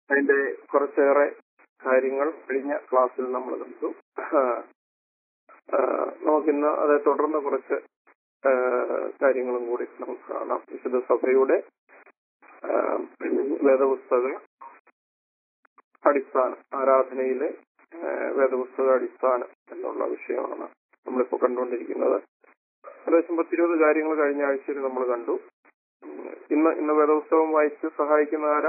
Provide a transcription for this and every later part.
അതിന്റെ കുറച്ചേറെ കാര്യങ്ങൾ കഴിഞ്ഞ ക്ലാസ്സിൽ നമ്മൾ കണ്ടു ആ, നമുക്കിന്ന് അതേ തുടർന്ന് കുറച്ച് ആ, കാര്യങ്ങളും കൂടി നമുക്ക് കാണാം വിശുദ്ധ സഭയുടെ ആ, വേദപുസ്തക അടിസ്ഥാനം ആരാധനയിലെ ആ, വേദപുസ്തക അടിസ്ഥാനം എന്നുള്ള വിഷയമാണ് നമ്മളിപ്പോ കണ്ടുകൊണ്ടിരിക്കുന്നത് ഏകദേശം പത്തിരുപത് കാര്യങ്ങൾ കഴിഞ്ഞ ആഴ്ചയിൽ നമ്മൾ കണ്ടു ഉം, ഇന്ന് ഇന്ന് വേദപുസ്തകം വായിച്ച് സഹായിക്കുന്ന ആരാ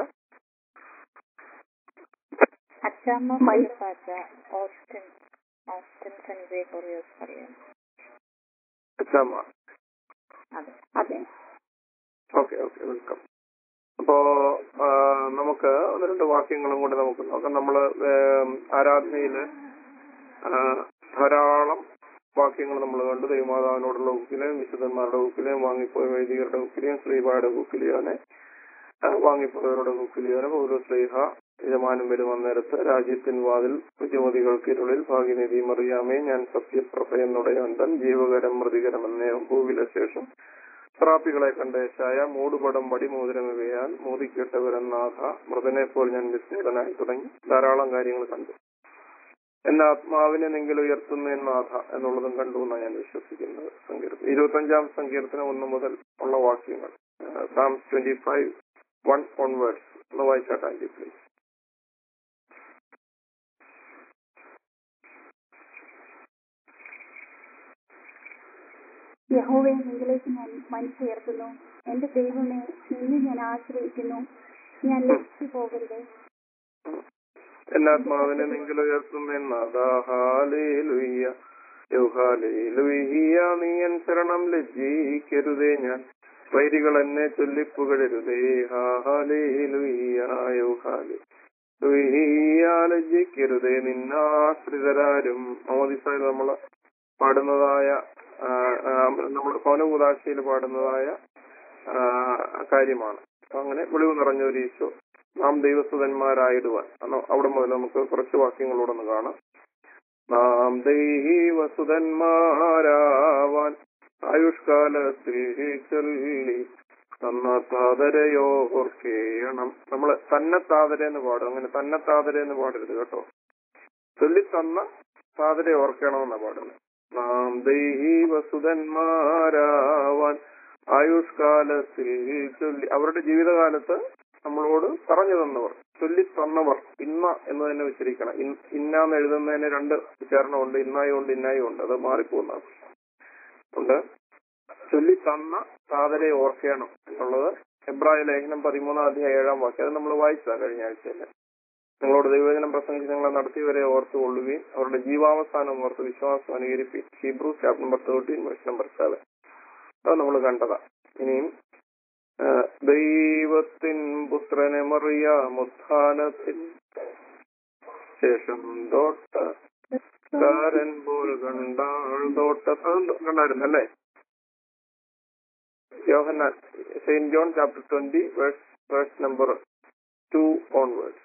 അച്ചാമ്മ മൈസാച്ച ഓസ്റ്റിൻ ഓസ്റ്റിൻ സെൻജെ കൊറിയോസ് പറയാം അച്ഛാമ്മ അതെ അതെ ഓക്കെ ഓക്കെ വെൽക്കം അപ്പോ ആ, നമുക്ക് ഒന്ന് രണ്ട് വാക്യങ്ങളും കൂടി നമുക്ക് നോക്കാം നമ്മള് ഏം, ആരാധനയില് ആ, ധാരാളം വാക്യങ്ങൾ നമ്മൾ കണ്ടു ദൈവമാതാവിനോടുള്ള ബുക്കിലെയും വിശുദ്ധന്മാരുടെ ബുക്കിലെയും വാങ്ങിപ്പോയ വൈദികരുടെ ബുക്കിലെയും ശ്രീബായുടെ ബുക്കിലെയോനെ ആ, വാങ്ങിപ്പോയവരുടെ ബുക്കിലെയോനെ പൗര ശ്രീഹ യജമാനും വരുവാൻ നേരത്ത് രാജ്യത്തിൻ വാതിൽ ബുദ്ധിമതികൾക്കിരുളിൽ ഭാഗ്യനിധി മറിയാമേ ഞാൻ സത്യപ്രഭയെന്നുടയന്തൻ ജീവകരം മൃതികരം എന്നേവും ഭൂവില ശേഷം ത്രാപ്പികളെ കണ്ടേശായ മൂടുപടം വടിമോതിരമിവയാൽ മോദിക്കേട്ടവരെന്നാഥ മൃതനെ പോൽ ഞാൻ വിസ്മൃതനായി തുടങ്ങി ധാരാളം കാര്യങ്ങൾ കണ്ടു എന്റെ ആത്മാവിനെ നിങ്ങൾ ഉയർത്തുന്ന നാഥ എന്നുള്ളതും കണ്ടു എന്നാണ് ഞാൻ വിശ്വസിക്കുന്നത് സങ്കീർത്തനം ഇരുപത്തഞ്ചാം സങ്കീർത്തനം ഒന്ന് മുതൽ ഉള്ള വാക്യങ്ങൾ Psalm twenty five one onwards ഒന്ന് വായിച്ചാട്ടെ ആന്റി പ്ലീസ് യഹോവയെ നിങ്ങളിലേക്ക് ഞാൻ മനസ്സുയർത്തുന്നു എന്റെ ദൈവമേ നിന്നെ ഞാൻ ആശ്രയിക്കുന്നു ഞാൻ ലക്ഷ്യ പോകരുത് എന്റെ ആത്മാവിനെ നിങ്ങൾ ഉയർത്തുന്ന നാഥ ഹാലേലുയ്യ യുഹാലേലുയ്യ നീ എൻ ശരണം ലജ്ജിക്കരുതേ ഞാൻ വൈരികൾ എന്നെ ചൊല്ലിപ്പുകഴരുതേ ഹാലേലുയ്യ യുഹാലേ ലജ്ജിക്കരുതേ നിന്നാശ്രിതരാരും മോദിസായി നമ്മള് പാടുന്നതായ നമ്മൾ പൗനകൂതാശയിൽ പാടുന്നതായ ആ, കാര്യമാണ് അപ്പൊ അങ്ങനെ വെളിവ് നിറഞ്ഞ ഒരു ഈശോ നാം ദൈവസുതന്മാരായിടുവാൻ അന്ന് അവിടെ മുതൽ നമുക്ക് കുറച്ച് വാക്യങ്ങളൂടെ ഒന്ന് കാണാം നാം ദൈവസുതന്മാരാവാൻ ആയുഷ്കാലത്തിൽ ചൊല്ലി തന്ന താതരയോ ഓർക്കേണം നമ്മള് തന്നെ താതര എന്ന് പാടും അങ്ങനെ തന്നെ താതര എന്ന് പാടരുത് കേട്ടോ ചൊല്ലി തന്ന താതരെ ഓർക്കണമെന്നാ പാടുന്നത് നാം ദൈവസുതന്മാരാവാൻ ആയുഷ്കാലത്തിൽ ചൊല്ലി അവരുടെ ജീവിതകാലത്ത് നമ്മളോട് പറഞ്ഞു തന്നവർ ചൊല്ലി തന്നവർ ഇന്ന എന്ന് തന്നെ വെച്ചിരിക്കണം ഇൻ- ഇന്നാന്ന് എഴുതുന്നതിന് രണ്ട് ഉച്ചാരണമുണ്ട് ഇന്നായും ഉണ്ട് ഇന്നായും ഉണ്ട് അത് മാറിപ്പോകുന്ന ഉണ്ട് ചൊല്ലി തന്ന സാധരെ ഓർക്കണം എന്നുള്ളത് എബ്രായ ലേഖനം പതിമൂന്നാം അധ്യായം ഏഴാം വാക്യം അത് നമ്മൾ വായിച്ചതാ കഴിഞ്ഞ ആഴ്ചയില് നിങ്ങളോട് ദൈവജനം പ്രസംഗിച്ച് നിങ്ങളെ നടത്തിയവരെ ഓർത്ത് കൊള്ളുകയും അവരുടെ ജീവാവസാനം ഓർത്ത് വിശ്വാസം അനുകരിപ്പിക്കും Hebrew chapter number thirteen verse number seven അത് നമ്മൾ കണ്ടതാ ഇനിയും ആ, ദൈവത്തിൻ പുത്രനെ മറിയാമുത്ഥാനത്തിൻ ശേഷം തോട്ട കാരൻ പോൽ കണ്ടാൾ തോട്ട കണ്ടായിരുന്നു അല്ലേ Yohannan saint John chapter twenty verse verse number two onwards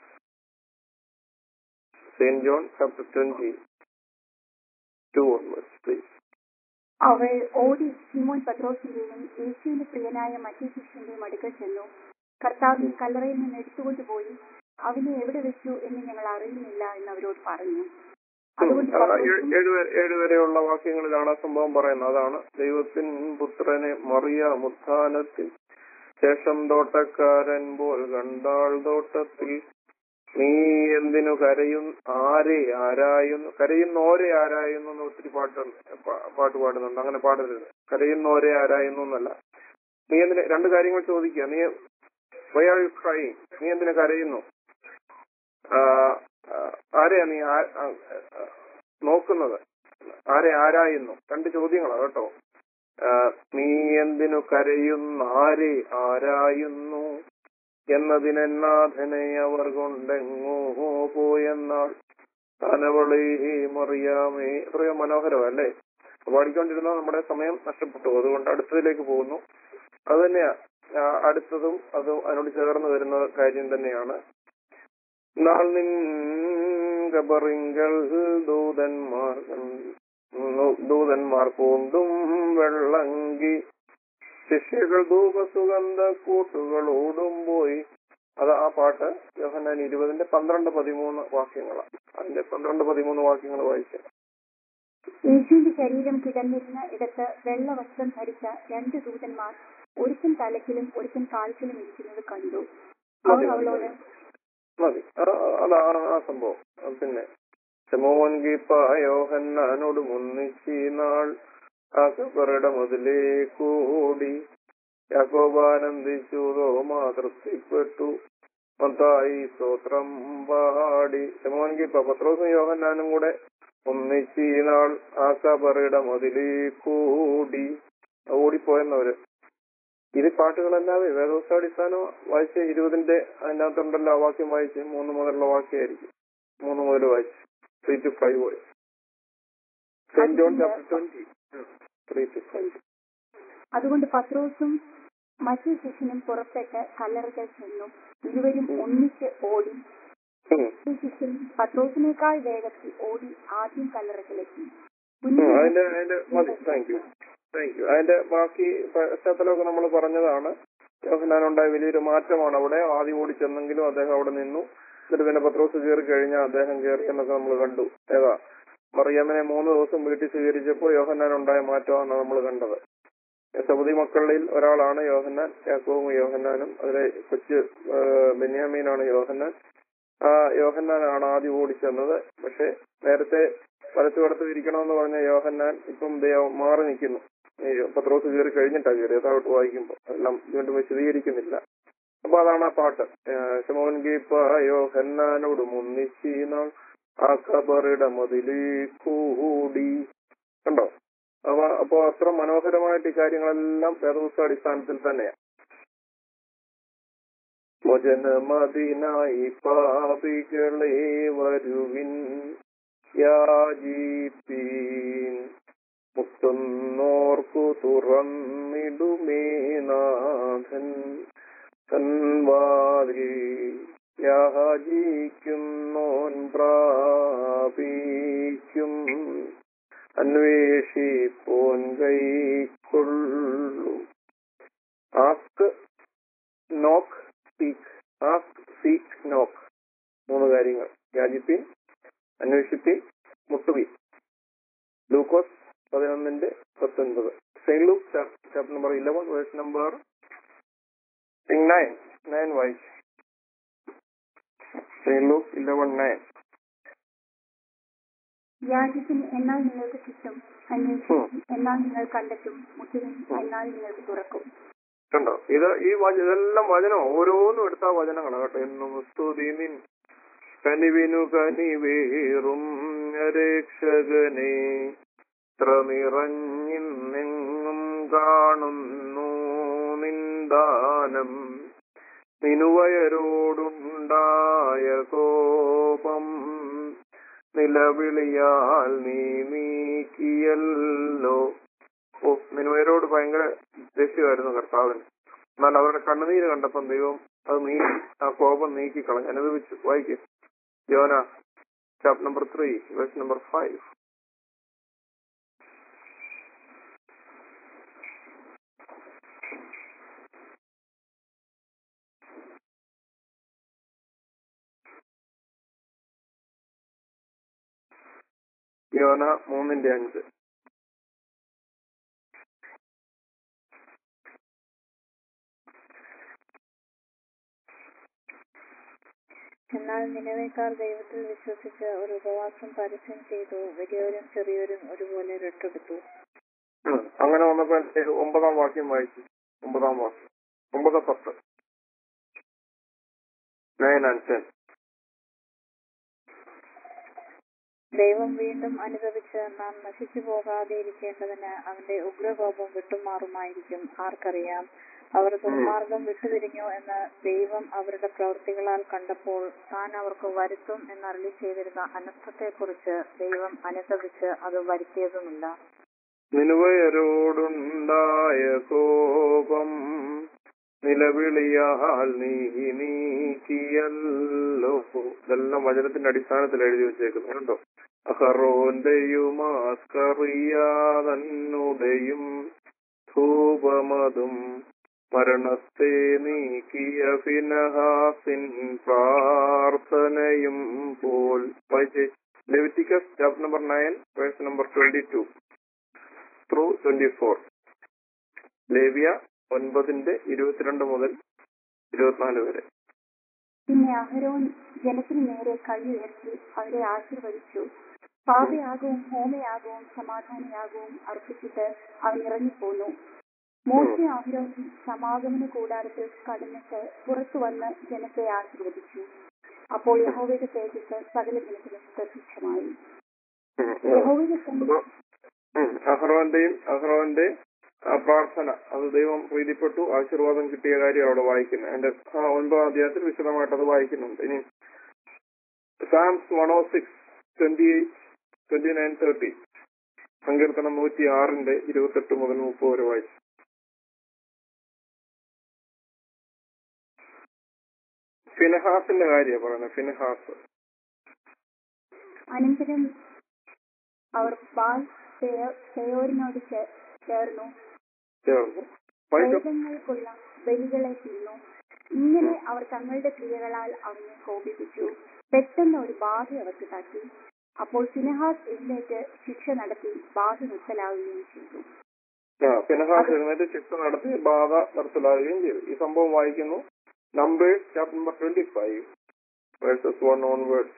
saint John chapter twenty two onwards please അവൾ ഓടി ശിമോൻ പത്രോസിന്റെയും യേശുവിന്റെ പ്രിയനായ മറ്റേ ശിഷ്യന്റെയും അടുക്കൽ ചെന്നു കർത്താവിനെ കല്ലറയിൽ നിന്ന് എടുത്തുകൊണ്ടുപോയി അവനെ എവിടെ വെച്ചു എന്ന് ഞങ്ങൾ അറിയുന്നില്ല എന്ന് അവരോട് പറഞ്ഞു അതുകൊണ്ട് ആ, പത്രോസും ഏഴ് ഏഴ് വരെ- ഏഴ് വരെയുള്ള വാക്യങ്ങളിലാണ് ആ സംഭവം പറയുന്നത് അതാണ് ദൈവത്തിൻ പുത്രനെ മറിയ മുത്ഥാനത്തിൽ ശേഷം തോട്ടക്കാരൻ പോൽ കണ്ടാൾ തോട്ടത്തിൽ നീ എന്തിനു കരയും ആരെ ആരായുന്നു കരയുന്നോരെ ആരായുന്നു എന്ന് ഒത്തിരി പാട്ടുണ്ട് പാ- പാട്ട് പാടുന്നുണ്ട് അങ്ങനെ പാടരുത് കരയുന്നോരെ ആരായുന്നു എന്നല്ല നീ എന്തിന് രണ്ട് കാര്യങ്ങൾ ചോദിക്കുക നീ വൈ ആർ യു ക്രൈ നീ എന്തിനു കരയുന്നു ആ, ആ, ആരെയാ നീ ആ- ആ, ആ, നോക്കുന്നത് ആരെ ആരായുന്നു രണ്ട് ചോദ്യങ്ങളാ കേട്ടോ ആ, നീ എന്തിനു കരയുന്നു ആരെ ആരായുന്നു എന്നതിനെന്നാഥനെ അവർ കൊണ്ടെങ്ങോ പോയെന്നാൾ തനവളി മറിയാമേ എത്രയോ മനോഹരമല്ലേ പാടിക്കൊണ്ടിരുന്ന നമ്മുടെ സമയം നഷ്ടപ്പെട്ടു അതുകൊണ്ട് അടുത്തതിലേക്ക് പോകുന്നു അത് തന്നെയാ ആ, അടുത്തതും അത് അതിനോട് ചേർന്ന് വരുന്ന കാര്യം തന്നെയാണ് നാൾ നിൻ കബറിങ്കൽ ദൂതന്മാർ ദൂതന്മാർ പൂണ്ടും വെള്ളങ്കി ശിഷ്യകൾ ധൂപസുഗന്ധ കൂട്ടുകളോടും പോയി അത് ആ പാട്ട് യോഹന്നാൻ ഇരുപതിന്റെ പന്ത്രണ്ട് പതിമൂന്ന് വാക്യങ്ങളാണ് അതിന്റെ പന്ത്രണ്ട് പതിമൂന്ന് വാക്യങ്ങൾ വായിക്കാം യേശുവിന്റെ ശരീരം കിടന്നിരുന്ന ഇടത്ത് വെള്ള വസ്ത്രം ധരിച്ച രണ്ട് ദൂതന്മാർ ഒരുത്തൻ തലക്കിലും ഒരുത്തൻ കാൽക്കിലും ഇരിക്കുന്നത് കണ്ടു അവർ മതി, മതി, അവളോട് മതി ആ, അതാണ് ആ സംഭവം ആ, പിന്നെ ശമോൻ ഗീപ്പ യോഹന്നാനോട് ഒന്നിച്ച് ഈ നാൾ ആ കബറുടെ മുതലേ കൂടി യാക്കോബാനന്ദിച്ചു തോമാ തൃപ്തിപ്പെട്ടു മത്തായി സ്തോത്രം പാടി ശമോൻ ഗീപ്പ പത്രോസും യോഹന്നാനും കൂടെ ഒന്നിച്ച് ഈ നാൾ ആ കബറുടെ മുതലേ കൂടി ഓടിപ്പോയെന്നവര് ഇത് പാട്ടുകളല്ലാതെ വേദോസാടിസ്ഥാനം വായിച്ച ഇരുപതിന്റെ അതിനകത്തുണ്ടല്ലോ ആ വാക്യം വായിച്ച് മൂന്ന് മുതലുള്ള വാക്യമായിരിക്കും മൂന്ന് മുതൽ വായിച്ച് ത്രീ ടു ഫൈവ് വായിച്ച് saint John chapter twenty three two five അതുകൊണ്ട് പത്രോസും മറ്റു ശിഷ്യനും പുറപ്പെട്ട് കല്ലറകൾ ചെന്നു ഇരുവരും ഒന്നിച്ച് ഓടി ഈ ശിഷ്യൻ പത്രോസിനേക്കാൾ വേഗത്തിൽ ഓടി ആദ്യം കല്ലറകളെത്തി അതിന്റെ അതിന്റെ മതി താങ്ക് യു താങ്ക് യു അതിന്റെ ബാക്കി പശ്ചാത്തലമൊക്കെ നമ്മൾ പറഞ്ഞതാണ് യോഹനാനുണ്ടായ വലിയൊരു മാറ്റമാണ് അവിടെ ആദ്യം ഓടി ചെന്നെങ്കിലും അദ്ദേഹം അവിടെ നിന്നു എന്നിട്ട് പിന്നെ പത്രോസ് കയറി കഴിഞ്ഞാൽ അദ്ദേഹം കയറി എന്നൊക്കെ നമ്മൾ കണ്ടു ഏതാ മറിയാമിനെ മൂന്ന് ദിവസം വീട്ടിൽ സ്വീകരിച്ചപ്പോൾ യോഹന്നാനുണ്ടായ മാറ്റമാണ് നമ്മൾ കണ്ടത് സബുദി മക്കളിൽ ഒരാളാണ് യോഹന്നാൻ യാക്കോവും യോഹന്നാനും അതിലെ കൊച്ചു ആ, ബെന്യാമീനാണ് യോഹന്നാൻ ആ യോഹന്നാനാണ് ആദ്യം ഓടിച്ചെന്നത് പക്ഷെ നേരത്തെ വലത്തു വടത്ത് ഇരിക്കണമെന്ന് പറഞ്ഞ യോഹന്നാൻ ഇപ്പം ദേ മാറി നിൽക്കുന്നു ഈ പത്രോസ് കയറി കഴിഞ്ഞിട്ടാ കയറി താഴോട്ട് വായിക്കുമ്പോൾ എല്ലാം വീണ്ടും വിശദീകരിക്കുന്നില്ല അപ്പൊ അതാണ് ആ പാട്ട് ശമോൻ ഗീപ്പ യോഹന്നാനോട് മുന്നിച്ച് നാൾ ആ ഖബറിട മതിലേ കൂടി കണ്ടോ അപ്പൊ അപ്പൊ അത്ര മനോഹരമായിട്ട് ഈ കാര്യങ്ങളെല്ലാം വേദപുസ്തക അടിസ്ഥാനത്തിൽ തന്നെയാണ് മോചനമതിനായി പാപികളെ വരുവിൻ യാചിപ്പീൻ മുട്ടുന്നോർക്കു തുറന്നിടുമേ നാഥൻ തൻവാതിൽ യാചിക്കുന്നോൻ പ്രാപിക്കും അന്വേഷിപ്പോൻ കൈക്കൊള്ളും ആസ്ക് നോക്ക് സീക്ക് ആസ്ക് സീക്ക് നോക്ക് മൂന്ന് കാര്യങ്ങൾ യാചിപ്പിൻ അന്വേഷിപ്പിൻ മുട്ടുവി ലൂക്കോസ് പതിനൊന്നിന്റെ പത്തൊൻപത് saint Luke chapter number eleven verse number nine nine വായിച്ച് സെയിൻ ലൂക്ക് ഇലവൻ നയൻ യാചിപ്പിൻ എന്നാൽ നിങ്ങൾക്ക് കിട്ടും അന്വേഷിക്കും എന്നാൽ നിങ്ങൾ കണ്ടെത്തും മുട്ടുവിൻ എന്നാൽ നിങ്ങൾക്ക് തുറക്കും കണ്ടോ ഇത് ഈ വച- ഇതെല്ലാം വചനം ഓരോന്നും എടുത്ത വചനങ്ങളാണ് കേട്ടോ എന്നും സ്തുതി നിൻ കനിവിനു കനിവേറും രക്ഷകനെ ഇത്ര നിറഞ്ഞിന്നെങ്ങും കാണുന്നു നിന്ദാനം നിനുവയരോടുണ്ടായ കോപം നിലവിളിയാൽ നീ നീക്കിയല്ലോ ഓ നിനുവയരോട് ഭയങ്കര ദേഷ്യമായിരുന്നു കർത്താവിന് എന്നാൽ അവരുടെ കണ്ണുനീര് കണ്ടപ്പം ദൈവം അത് നീക്കി ആ കോപം നീക്കി കളഞ്ഞു അനുഭവിച്ചു വായിക്കും Yona chapter number three verse number five Yona മൂന്നിന്റെ അഞ്ച് എന്നാൽ നിലവേക്കാർ ദൈവത്തിൽ വിശ്വസിച്ച് ഒരു ഉപവാസം പരസ്യം ചെയ്തു വലിയവരും ചെറിയവരും ഒരുപോലെ രട്ടെടുത്തു ഉം. അങ്ങനെ വന്നപ്പോ ഏ, ഒമ്പതാം വാക്യം വായിച്ചു ഒമ്പതാം വാക്യം ഒമ്പത് പത്ത് നയൻ ആൻഡ് ടെൻ ദൈവം വീണ്ടും അനുദപിച്ച് നാം നശിച്ചു പോകാതെ ഇരിക്കേണ്ടതിന് അവന്റെ ഉഗ്രകോപം വിട്ടുമാറുമായിരിക്കും ആർക്കറിയാം അവർ ദുർമാർഗം വിട്ടുതിരിഞ്ഞു എന്ന് ദൈവം അവരുടെ പ്രവൃത്തികളാൽ കണ്ടപ്പോൾ താൻ അവർക്ക് വരുത്തും എന്നരളി ചെയ്തിരുന്ന അനർത്ഥത്തെക്കുറിച്ച് ദൈവം അനുദപിച്ച് അത് വരുത്തിയതുമില്ല നിലവയരോടുണ്ടായ കോപം നിലവിളിയാൽ നീ നീക്കിയല്ലോ ഇതെല്ലാം വചനത്തിന്റെ അടിസ്ഥാനത്തിൽ എഴുതി വെച്ചേക്കുന്നു കേട്ടോ അഹറോന്റെയും ആസ്കറിയാതന്നുടെയും ധൂപമതും മരണത്തെ നീക്കിയ ഫിനഹാസിൻ പ്രാർത്ഥനയും പോൽ വായിച്ചേ Leviticus chapter number nine verse number twenty two through twenty four Levya ഒൻപതിന്റെ ഇരുപത്തിരണ്ട് മുതൽ ഇരുപത്തിനാല് വരെ പിന്നെ അഹരോൻ ജനത്തിന് നേരെ കൈ ഉയർത്തി അവരെ ആശീർവദിച്ചു പാപയാകവും ഹോമയാകവും സമാധാനയാകവും അർപ്പിച്ചിട്ട് അവൻ ഇറങ്ങിപ്പോന്നു മോശ അഹരോൻ സമാഗമന കൂടാരത്തിൽ കടന്നിട്ട് പുറത്തു വന്ന് ജനത്തെ ആശീർവദിച്ചു അപ്പോൾ യഹോവയുടെ തേജസ് സകല ജനത്തിനും പ്രത്യക്ഷമായി ഉം. യഹോവയുടെ സന്നിധി ഉം. അഹ്റോന്റെയും അഹ്റോന്റെ ആ പ്രാർത്ഥന അത് ദൈവം പ്രീതിപ്പെട്ടു ആശീർവാദം കിട്ടിയ കാര്യം അവിടെ വായിക്കുന്നത് എന്റെ ആ ഒൻപതാം അധ്യായത്തിൽ വിശദമായിട്ട് അത് വായിക്കുന്നുണ്ട് ഇനി Psalms one o six twenty eight twenty nine thirty സങ്കീർത്തനം നൂറ്റി ആറിന്റെ ഇരുപത്തെട്ട് മുതൽ മുപ്പത് വരെ വായിച്ചു ഫിനഹാസിന്റെ കാര്യമാണ് പറയുന്നത് ഫിനഹാസ് അനന്തരം അവർ ബാൽ പെയോരിനോട് ചേ- ചേർന്നു ചേർന്നു വായിച്ചു പ്രേതങ്ങൾക്കുള്ള ബലികളെ തിന്നു ഇങ്ങനെ അവർ തങ്ങളുടെ ക്രിയകളാൽ അവനെ കോപിപ്പിച്ചു പെട്ടെന്ന് ഒരു ബാധ അവർക്ക് തട്ടി അപ്പോൾ ഫിനഹാസ് എഴുന്നേറ്റ് ശിക്ഷ നടത്തി ബാധ നിർത്തലാവുകയും ചെയ്തു ആ ഫിനഹാസ് എഴുന്നേറ്റ് ശിക്ഷ നടത്തി ബാധ നിർത്തലാകുകയും ചെയ്തു ഈ സംഭവം വായിക്കുന്നു Numbers chapter number twenty five verses one onwards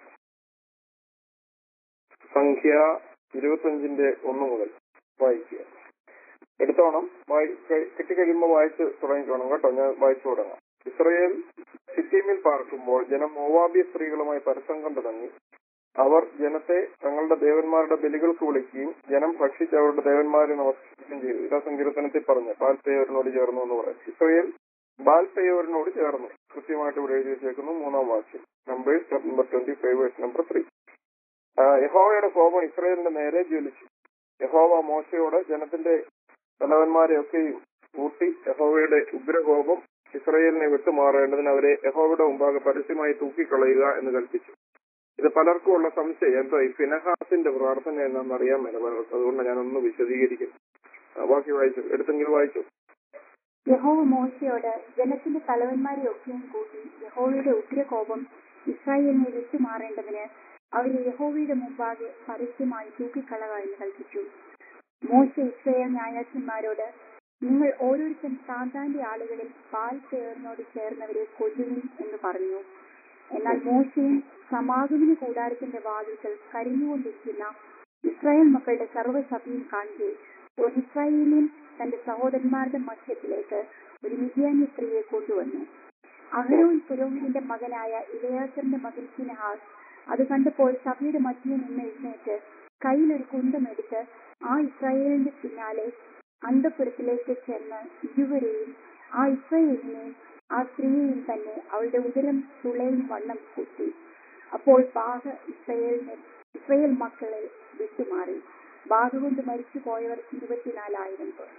സംഖ്യ ഇരുപത്തഞ്ചിന്റെ ഒന്ന് മുതൽ വായിക്കുക എടുത്തോണം വായി- കഴി- കിട്ടിക്കഴിയുമ്പോൾ വായിച്ച് തുടങ്ങിക്കോണം കേട്ടോ ഞാൻ വായിച്ചു തുടങ്ങാം ഇസ്രയേൽ സിറ്റിമിൽ പാർക്കുമ്പോൾ ജനം മോവാബിയ സ്ത്രീകളുമായി പരസ്യം കണ്ടു തുടങ്ങി അവർ ജനത്തെ തങ്ങളുടെ ദേവന്മാരുടെ ബലികൾക്ക് വിളിക്കുകയും ജനം ഭക്ഷിച്ച് അവരുടെ ദേവന്മാരെ നമസ്കരിക്കുകയും ചെയ്തു ഇതാ സങ്കീർത്തനത്തിൽ പറഞ്ഞു ബാൽപേയോരിനോട് ചേർന്നു എന്ന് പറയും ഇസ്രയേൽ ബാൽപേയോരിനോട് ചേർന്നു കൃത്യമായിട്ട് ഇവിടെ എഴുതി വെച്ചേക്കുന്നു മൂന്നാം വാക്യം Numbers number twenty five verse number three യഹോവയുടെ കോപം ഇസ്രയേലിന്റെ നേരെ ജ്വലിച്ചു യഹോവ മോശയോട് ജനത്തിന്റെ തലവന്മാരെയൊക്കെയും കൂട്ടി യഹോവയുടെ ഉഗ്രകോപം ഇസ്രയേലിനെ വിട്ടുമാറേണ്ടതിന് അവരെ യഹോവയുടെ മുമ്പാകെ പരസ്യമായി തൂക്കിക്കളയുക എന്ന് കൽപ്പിച്ചു ഇത് പലർക്കും ഉള്ള സംശയം എന്തോ ഈ ഫിനഹാസിന്റെ പ്രാർത്ഥന എന്നാണെന്ന് അറിയാൻ മേല പലർക്കും അതുകൊണ്ട് ഞാനൊന്ന് വിശദീകരിക്കും ആ, ബാക്കി വായിച്ചു എടുത്തെങ്കിലും വായിച്ചു യഹോവ മോശയോട് ജനത്തിന്റെ തലവന്മാരെ ഒക്കെയും കൂട്ടി യഹോവയുടെ ഉഗ്രകോപം ഇസ്രായേലിനെ വിട്ടുമാറേണ്ടതിന് അവരെ യഹോവയുടെ മുമ്പാകെ പരസ്യമായി തൂക്കിക്കളക എന്ന് കൽപ്പിച്ചു മോശ ഇസ്രായേൽ ന്യായാധിപന്മാരോട് നിങ്ങൾ ഓരോരുത്തരും താന്താന്റെ ആളുകളിൽ പാൽ പേറിനോട് ചേർന്നവരെ കൊല്ലുവിൻ എന്ന് പറഞ്ഞു എന്നാൽ മോശയും സമാഗമന കൂടാരത്തിന്റെ വാതിൽക്കൽ കരഞ്ഞുകൊണ്ടിരിക്കുന്ന ഇസ്രായേൽ മക്കളുടെ സർവ്വസഭയും കാണുകയും ഒരു ഇസ്രായേലിയൻ തന്റെ സഹോദരന്മാരുടെ മധ്യത്തിലേക്ക് ഒരു മിഥ്യാന്യ സ്ത്രീയെ കൊണ്ടുവന്നു അഹരോൻ പുരോഹിതന്റെ മകനായ ഇലയാസറിന്റെ മകൻ ഫിനഹാസ് അത് കണ്ടപ്പോൾ സഭയുടെ മധ്യേ നിന്ന് എഴുന്നേറ്റ് കയ്യിലൊരു കുന്തമെടുത്ത് ആ ഇസ്രായേലിന്റെ പിന്നാലെ അന്തപുരത്തിലേക്ക് ചെന്ന് ഇരുവരെയും ആ ഇസ്രായേലിനെയും ആ സ്ത്രീയെയും തന്നെ അവളുടെ ഉദരം തുളയും വണ്ണം കുത്തി അപ്പോൾ ബാധ ഇസ്രായേലിനെ ഇസ്രായേൽ മക്കളെ വിട്ടുമാറി ബാധ കൊണ്ട് മരിച്ചു പോയവർ ഇരുപത്തിനാലായിരം പേർ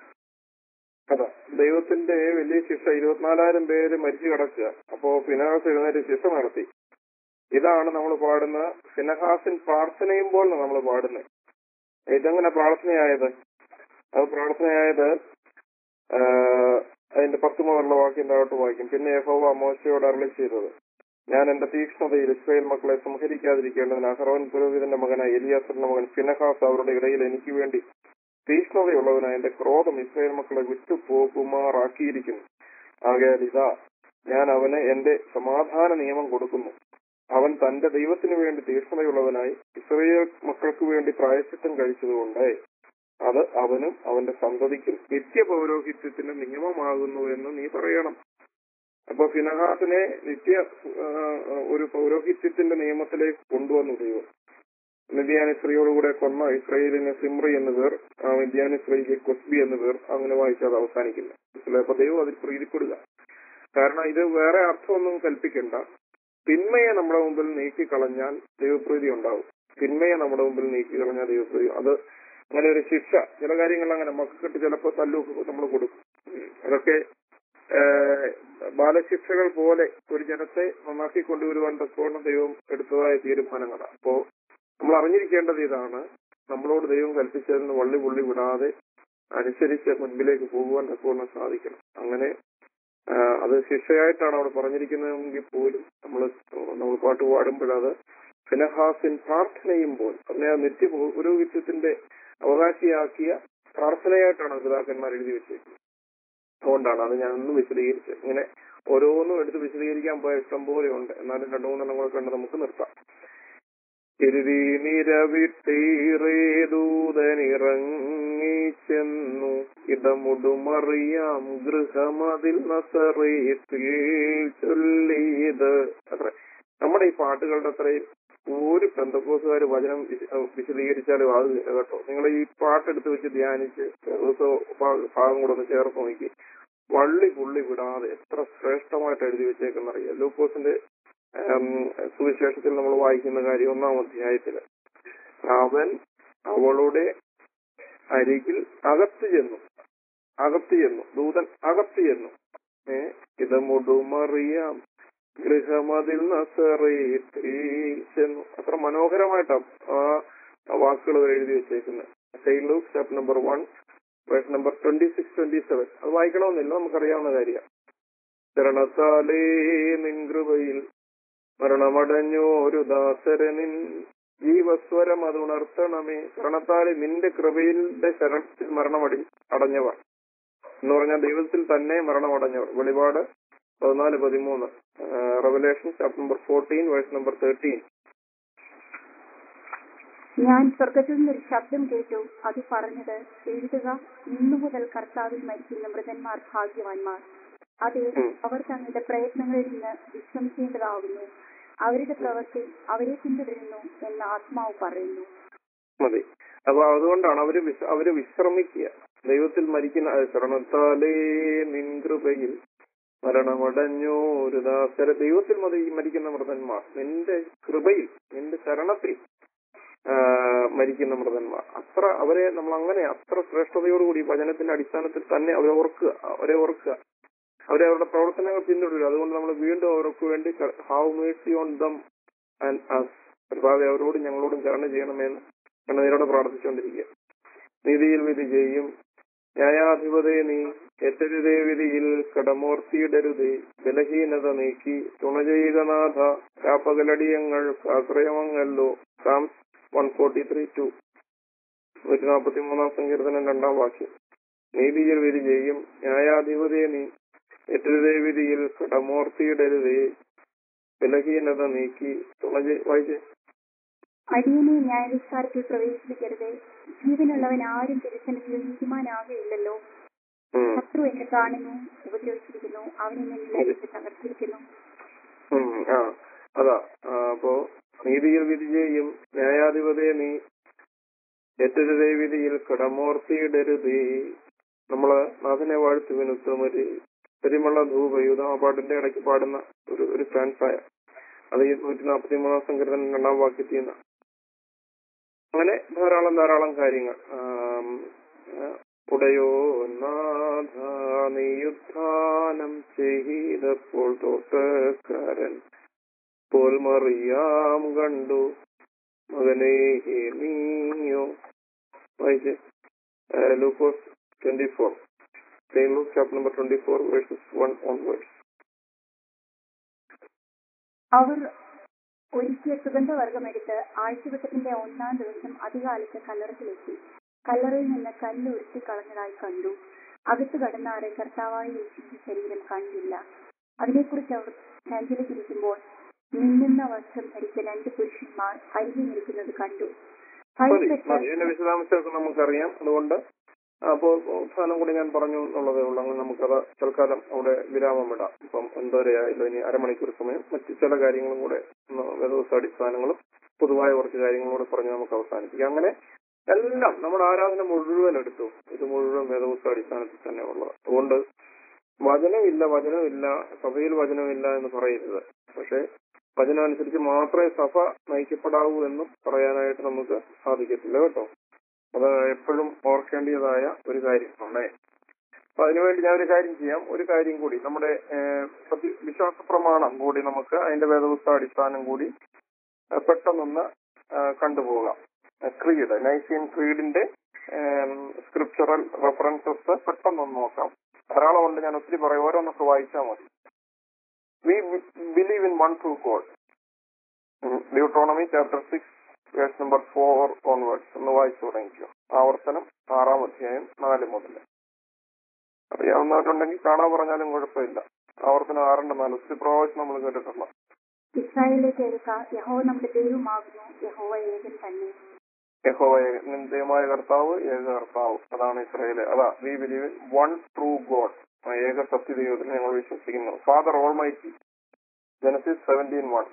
അതാ ദൈവത്തിന്റെ വലിയ ശിക്ഷ ഇരുപത്തിനാലായിരം പേര് മരിച്ചു കിടക്കുക അപ്പോ ഫിനഹാസ് എഴുന്നേറ്റ് ശിക്ഷ നടത്തി ഇതാണ് നമ്മൾ പാടുന്ന ഫിനഹാസിൻ പ്രാർത്ഥനയുമ്പോൾ നമ്മൾ പാടുന്നത് ഇതെങ്ങനെ പ്രാർത്ഥനയായത് അത് പ്രാർത്ഥനയായത് ആ, അതിന്റെ പത്ത് മുതലുള്ള വാക്യം താഴോട്ട് വായിക്കും പിന്നെ യഹോവ മോശയോട് അരളി ചെയ്തത് ഞാൻ എന്റെ തീക്ഷ്ണതയിൽ ഇസ്രായേൽ മക്കളെ സംഹരിക്കാതിരിക്കേണ്ടതിന് അഹറോൻ പുരോഹിതന്റെ മകനായ എലിയാസറിന്റെ മകൻ ഫിനഹാസ് അവരുടെ ഇടയിൽ എനിക്ക് വേണ്ടി തീക്ഷ്ണതയുള്ളവനായ എന്റെ ക്രോധം ഇസ്രായേൽ മക്കളെ വിട്ടുപോകുമാറാക്കിയിരിക്കുന്നു ആകയാൽ ഇതാ ഞാൻ അവന് എന്റെ സമാധാന നിയമം കൊടുക്കുന്നു അവൻ തന്റെ ദൈവത്തിനു വേണ്ടി തീക്ഷ്ണതയുള്ളവനായി ഇസ്രായേൽ മക്കൾക്ക് വേണ്ടി പ്രായശ്ചിത്തം കഴിച്ചതുകൊണ്ട് അത് അവനും അവന്റെ സന്തതിക്കും നിത്യ പൗരോഹിത്യത്തിന്റെ നിയമമാകുന്നു എന്ന് നീ പറയണം അപ്പൊ ഫിനഹാസിനെ നിത്യ ആ, ഒരു പൗരോഹിത്യത്തിന്റെ നിയമത്തിലേക്ക് കൊണ്ടുവന്നു ദൈവം മിദ്യാനി സ്ത്രീയോടുകൂടെ കൊന്ന ഇസ്രയേലിന് സിമ്രി എന്ന് പേർ ആ മിദ്യാനി സ്ത്രീക്ക് കൊസ്ബി എന്ന് പേർ അങ്ങനെ വായിച്ചാൽ അവസാനിക്കില്ല മനസ്സിലായോ? അപ്പൊ ദൈവം അതിൽ പ്രീതിപ്പെടുക കാരണം ഇത് വേറെ അർത്ഥമൊന്നും കൽപ്പിക്കണ്ട തിന്മയെ നമ്മുടെ മുമ്പിൽ നീക്കി കളഞ്ഞാൽ ദൈവപ്രീതി ഉണ്ടാവും തിന്മയെ നമ്മുടെ മുമ്പിൽ നീക്കി കളഞ്ഞാൽ ദൈവപ്രീതി അത് അങ്ങനെ ഒരു ശിക്ഷ ചില കാര്യങ്ങൾ അങ്ങനെ മക്കൾക്ക് ചിലപ്പോൾ തല്ലൊക്കെ നമ്മൾ കൊടുക്കും ഉം. അതൊക്കെ ഏഹ്, ബാലശിക്ഷകൾ പോലെ ഒരു ജനത്തെ നന്നാക്കി കൊണ്ടുവരുവാൻ തക്കവണ്ണം ദൈവം എടുത്തതായ തീരുമാനങ്ങളാണ് അപ്പോ നമ്മൾ അറിഞ്ഞിരിക്കേണ്ടത് ഇതാണ് നമ്മളോട് ദൈവം കൽപ്പിച്ചതിന് വള്ളി പുള്ളി വിടാതെ അനുസരിച്ച് മുൻപിലേക്ക് പോകുവാൻ തക്കവണ്ണം സാധിക്കണം അങ്ങനെ ആ, അത് ശിക്ഷയായിട്ടാണ് അവിടെ പറഞ്ഞിരിക്കുന്നതെങ്കിൽ പോലും നമ്മൾ നമ്മൾ പാട്ട് പാടുമ്പോഴത് ഫിനഹാസിൻ പ്രാർത്ഥന ചെയ്യുമ്പോൾ അതിനെ ആ നിത്യ പുരോഹിത്യത്തിന്റെ അവകാശിയാക്കിയ പ്രാർത്ഥനയായിട്ടാണ് പിതാക്കന്മാർ എഴുതി വെച്ചേക്കുന്നത് അതുകൊണ്ടാണ് അത് ഞാൻ ഒന്ന് വിശദീകരിച്ചത് ഇങ്ങനെ ഓരോന്നും എടുത്ത് വിശദീകരിക്കാൻ പോയ ഇഷ്ടം പോലെ ഉണ്ട് എന്നാലും രണ്ടു മൂന്നെണ്ണം കൂടെ കണ്ട് നമുക്ക് നിർത്താം എരുതി നിരവിട്ടീറേ ദൂതനിറങ്ങി ചെന്നു ഇടമുടുമറിയാം ഗൃഹമതിൽ നസറേത്തിൽ ചൊല്ലിയത് അത്ര നമ്മുടെ ഈ പാട്ടുകളുടെ അത്രയും ഒരു ബന്ധക്കോസുകാർ വചനം വിശ- ഏഹ് വിശദീകരിച്ചാലും ആകില്ല കേട്ടോ നിങ്ങൾ ഈ പാട്ടെടുത്ത് വെച്ച് ധ്യാനിച്ച് ദിവസവും ഭാ- ഭാഗം കൂടെ ഒന്ന് ചേർത്ത് നോക്കി വള്ളി പുള്ളി വിടാതെ എത്ര ശ്രേഷ്ഠമായിട്ട് എഴുതി വെച്ചേക്കെന്നറിയാം ലൂക്കോസിന്റെ ഉം, സുവിശേഷത്തിൽ നമ്മൾ വായിക്കുന്ന കാര്യം ഒന്നാം അധ്യായത്തില് അവൻ അവളുടെ അരികിൽ അകത്ത് ചെന്നു അകത്ത് ചെന്നു ദൂതൻ അകത്ത് ചെന്നു ഏ ഇത് മുടുമറിയാം ഗൃഹമതിൽ നസറേത്തിൽ ചെന്നു അത്ര മനോഹരമായിട്ടാണ് ആ വാക്കുകൾ അവർ എഴുതി വെച്ചേക്കുന്നത് saint Luke step number one verse number twenty six twenty seven അത് വായിക്കണമെന്നില്ല നമുക്കറിയാവുന്ന കാര്യമാണ് ശരണത്താലേ നിൻ കൃപയിൽ മരണമടഞ്ഞോരു ദാസരനിൻ ജീവസ്വരം അത് ഉണർത്തണമേ ശരണത്താലെ നിന്റെ കൃപയിലെ ശരണത്തിൽ മരണമടി അടഞ്ഞവർ എന്ന് പറഞ്ഞാൽ ദൈവത്തിൽ തന്നെ മരണമടഞ്ഞവർ വെളിപാട് പതിനാല് പതിമൂന്ന് Revelation chapter number fourteen verse number thirteen ഞാൻ സ്വർഗത്തിൽ നിന്നൊരു ശബ്ദം കേട്ടു അത് പറഞ്ഞത് എഴുതുക ഇന്നു മുതൽ കർത്താവിൽ മരിക്കുന്ന മൃതന്മാർ ഭാഗ്യവാന്മാർ അതെ ഉം. അവർ തങ്ങളുടെ പ്രയത്നങ്ങളിൽ നിന്ന് വിശ്രമിക്കേണ്ടതാകുന്നു അവരുടെ പ്രവൃത്തി അവരെ പിന്തുടരുന്നു എന്ന് ആത്മാവ് പറയുന്നു മതി അപ്പൊ അതുകൊണ്ടാണ് അവര് വിശ- അവര് വിശ്രമിക്കുക ദൈവത്തിൽ മരിക്കുന്ന അത് ശരണത്താലേ നിൻ കൃപയിൽ മരണമടഞ്ഞോ ഒരു ദാസര ദൈവത്തിൽ മതി മരിക്കുന്ന മൃതന്മാർ നിന്റെ കൃപയിൽ നിന്റെ ശരണത്തിൽ ആ, മരിക്കുന്ന മൃതന്മാർ അത്ര അവരെ നമ്മൾ അങ്ങനെ അത്ര ശ്രേഷ്ഠതയോടുകൂടി വചനത്തിന്റെ അടിസ്ഥാനത്തിൽ തന്നെ അവരെ ഓർക്കുക അവരെ ഓർക്കുക അവരെ അവരുടെ പ്രവർത്തനങ്ങൾ പിന്തുടരുക അതുകൊണ്ട് നമ്മൾ വീണ്ടും അവർക്ക് വേണ്ടി have mercy on them and us കർത്താവെ അവരോട് ഞങ്ങളോടും കരുണ ചെയ്യണമെന്ന് കണ്ണുനീരോടെ പ്രാർത്ഥിച്ചുകൊണ്ടിരിക്കുക നീതിയിൽ വിധി ചെയ്യും ന്യായാധിപതയെ നീ എത്തരുതേ വിധിയിൽ കടമോർത്തിയിടരുതേ ബലഹീനത നീക്കി തുണ ചെയ്യുക നാഥ രാപ്പകലടിയങ്ങൾ ആശ്രയമങ്ങല്ലോ Psalms one forty three two നൂറ്റി നാൽപ്പത്തി മൂന്നാം സങ്കീർത്തനം രണ്ടാം വാക്യം നീതിയിൽ വിധി ചെയ്യും ന്യായാധിപതയെ നീ എത്തരുതേ വിധിയിൽ കടമോർത്തിയിടരുതേ ബലഹീനത നീക്കി തുണ ചെയ്- വായിച്ചേ അടിയനെ ന്യായവിസ്താരത്തിൽ പ്രവേശിപ്പിക്കരുതേ ജീവനുള്ളവൻ ആരും തിരുസനത്തിൽ നീതിമാനാകുകയില്ലല്ലോ ഉം. ശത്രു എന്നെ കാണുന്നു ഉപദ്രവിച്ചിരിക്കുന്നു അവൻ എന്നെ നിലവിട്ട് തകർത്തിരിക്കുന്നു ഉം, ആ അതാ ആ, അപ്പോ നീതിയിൽ വിധി ചെയ്യും ന്യായാധിപതയെ നീ ഏറ്റരുതേ വിധിയിൽ കടമോർത്തിയിടരുതേ നമ്മള് നാഥനെ വാഴ്ത്തുവിന് ഉത്തമര് പെരുമള്ള ധൂപയുധ ആ പാട്ടിന്റെ ഇടയ്ക്ക് പാടുന്ന ഒരു ഒരു ഫാൻസായ അത് ഈ നൂറ്റി നാൽപ്പത്തി മൂന്നാം സങ്കീർത്തനം രണ്ടാം വാക്യത്തിൽ നിന്ന് അങ്ങനെ ധാരാളം ധാരാളം കാര്യങ്ങൾ ആം, ആ, ഉടയോ നാഥ നീ ഉത്ഥാനം ചെയ്തപ്പോൾ തോട്ടക്കാരൻ പോൽ മറിയാം കണ്ടു മകനെ നീയോ വായിച്ച് Lukose twenty four saint Luke chapter number twenty four verses one onwards അവർ ഒരുക്കിയ സുഗന്ധവർഗമെടുത്ത് ആഴ്ചവട്ടത്തിന്റെ ഒന്നാം ദിവസം അധികാലത്ത് കല്ലറത്തിലെത്തി കല്ലറയിൽ നിന്ന് കല്ല് ഉരുട്ടി കളഞ്ഞതായി കണ്ടു അകത്ത് കടന്നാറെ കർത്താവായ യേശുവിന്റെ ശരീരം കണ്ടില്ല അതിനെക്കുറിച്ച് അവർ ചഞ്ചലിച്ചിരിക്കുമ്പോൾ മിന്നുന്ന വസ്ത്രം ധരിച്ച രണ്ട് പുരുഷന്മാർ അരികെ നിൽക്കുന്നത് കണ്ടു മതി ഭയപ്പെട്ട മതി ഇതിന്റെ വിശദാംശമൊക്കെ നമുക്കറിയാം അതുകൊണ്ട് അപ്പോ അവസാനം കൂടി ഞാൻ പറഞ്ഞു എന്നുള്ളതേ ഉള്ളൂ അങ്ങനെ നമുക്കത് തൽക്കാലം അവിടെ വിരാമം വിടാം ഇപ്പം ഒൻപതരയായല്ലോ ഇനി അരമണിക്കൂർ സമയം മറ്റു ചില കാര്യങ്ങളും കൂടെ ഒന്ന് വേദവസ്ഥ അടിസ്ഥാനങ്ങളും പൊതുവായ കുറച്ച് കാര്യങ്ങളും കൂടെ പറഞ്ഞ് നമുക്ക് അവസാനിപ്പിക്കാം അങ്ങനെ എല്ലാം നമ്മുടെ ആരാധന മുഴുവൻ എടുത്തു ഇത് മുഴുവൻ വേദവസ്ഥ അടിസ്ഥാനത്തിൽ തന്നെ ഉള്ളത് അതുകൊണ്ട് വചനമില്ല വചനമില്ല സഭയിൽ വചനമില്ല എന്ന് പറയരുത് പക്ഷെ വചനം അനുസരിച്ച് മാത്രമേ സഭ നയിക്കപ്പെടാവൂ എന്നും പറയാനായിട്ട് നമുക്ക് സാധിക്കത്തില്ല കേട്ടോ അത് എപ്പോഴും ഓർക്കേണ്ടതായ ഒരു കാര്യമാണ് അപ്പൊ അതിനുവേണ്ടി ഞാൻ ഒരു കാര്യം ചെയ്യാം ഒരു കാര്യം കൂടി നമ്മുടെ ഏഹ്, സത്യ- വിശ്വാസ പ്രമാണം കൂടി നമുക്ക് അതിന്റെ വേദപുസ്തക അടിസ്ഥാനം കൂടി ഏഹ്, പെട്ടെന്നൊന്ന് ഏഹ്, കണ്ടുപോകാം ക്രീഡ് നൈസിയൻ ക്രീഡിന്റെ സ്ക്രിപ്ചറൽ റെഫറൻസസ് പെട്ടെന്നൊന്ന് നോക്കാം ധാരാളം ഉണ്ട് ഞാൻ ഒത്തിരി പറയും ഓരോന്നൊക്കെ വായിച്ചാൽ മതി we believe in one true God Deuteronomy chapter six verse number four onwards ഒന്ന് വായിച്ചു തുടങ്ങിക്കോ ആവർത്തനം ആറാം അധ്യായം നാല് മുതൽ അറിയാവുന്നവരുണ്ടെങ്കിൽ കാണാൻ പറഞ്ഞാലും കുഴപ്പമില്ല ആവർത്തനം ആറിന്റെ നാല് ഒത്തിരി പ്രാവശ്യം നമ്മൾ കേട്ടിട്ടുള്ള ഇസ്രായേലിലെ കേൾക്ക യഹോവ നമ്മുടെ ദൈവമാകുന്നു യഹോവ ഏകൻ തന്നെ യഹോവ ഏക- ദൈവമായ കർത്താവ് ഏക കർത്താവ് അതാണ് ഇസ്രായേല് അതാ we believe in one true God ഏക സത്യദൈവത്തിൽ ഞങ്ങൾ വിശ്വസിക്കുന്നു Father almighty Genesis seventeen one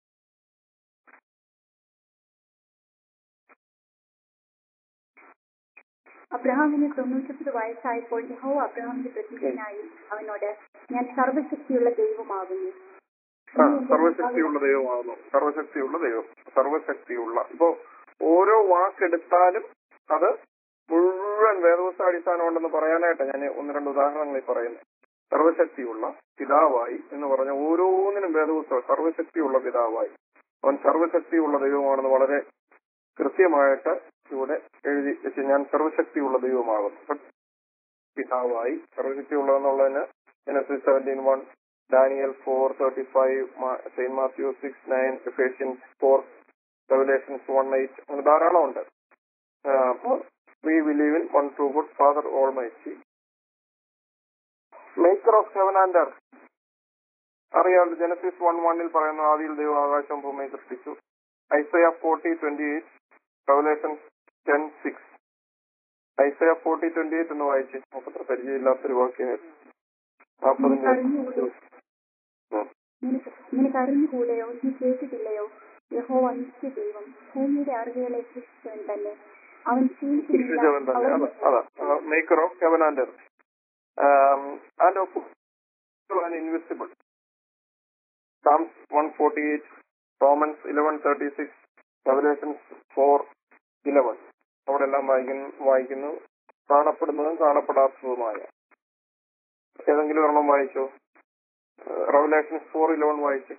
അബ്രഹാമിന് തൊണ്ണൂറ്റൊമ്പത് വയസ്സായപ്പോൾ യഹോവ അബ്രഹാമിന് പ്രത്യക്ഷനായി അവനോട് ഞാൻ സർവശക്തിയുള്ള ദൈവമാകുന്നു ആ സർവശക്തിയുള്ള ദൈവമാകുന്നു സർവശക്തിയുള്ള ദൈവം സർവശക്തിയുള്ള ഇപ്പോ ഓരോ വാക്കെടുത്താലും അത് മുഴുവൻ വേദവസ്ഥ അടിസ്ഥാനം ഉണ്ടെന്ന് പറയാനായിട്ട് ഞാൻ ഒന്ന് രണ്ട് ഉദാഹരണങ്ങളിൽ പറയുന്നത് സർവശക്തിയുള്ള പിതാവായി എന്ന് പറഞ്ഞ ഓരോന്നിനും വേദപുസ്തകം സർവശക്തിയുള്ള പിതാവായി അവൻ സർവശക്തിയുള്ള ദൈവമാണെന്ന് വളരെ കൃത്യമായിട്ട് ഇവിടെ എഴുതി വെച്ച് ഞാൻ സർവശക്തിയുള്ള ദൈവമാകുന്നു അപ്പോൾ പിതാവായി സർവശക്തിയുള്ളതെന്നുള്ളതിന് Genesis seventeen one Daniel four thirty five Saint Matthew six nine Ephesians four Revelations one eight അങ്ങനെ ധാരാളം ഉണ്ട് അപ്പോൾ we believe in one true God Father almighty maker of heaven and earth അറിയാമല്ലോ ജനസിസ് വൺ വണ്ണിൽ പറയുന്ന ആദിയിൽ ദൈവം ആകാശം ഭൂമിയെ സൃഷ്ടിച്ചു Isaiah forty twenty eight Revelation ten six Isaiah forty twenty eight എന്ന് വായിച്ച് നമുക്കത്ര പരിചയമില്ലാത്തൊരു വാക്യം നാൽപ്പതിന്റെ അറിഞ്ഞുകൂടെ നിനക്ക് നിനക്ക് അറിഞ്ഞുകൂടെയോ നീ കേട്ടിട്ടില്ലയോ യഹോവ നിത്യ ദൈവം ഭൂമിയുടെ അറിവുകളെ സൃഷ്ടിച്ചവൻ തന്നെ അവൻ സൃഷ്ടിച്ചവൻ തന്നെ ക്ഷീണിക്കുന്നില്ല അതാ അതാ maker of heaven and earth and of and invisible Psalms one forty eight Romans eleven thirty six Revelations four eleven അവിടെ എല്ലാം വായിക്കുന്നു വായിക്കുന്നു കാണപ്പെടുന്നതും കാണപ്പെടാത്തതുമായ ഏതെങ്കിലും ഒരെണ്ണം വായിച്ചോ റെവലേഷൻസ് ഫോർ ഇലവൻ വായിച്ചു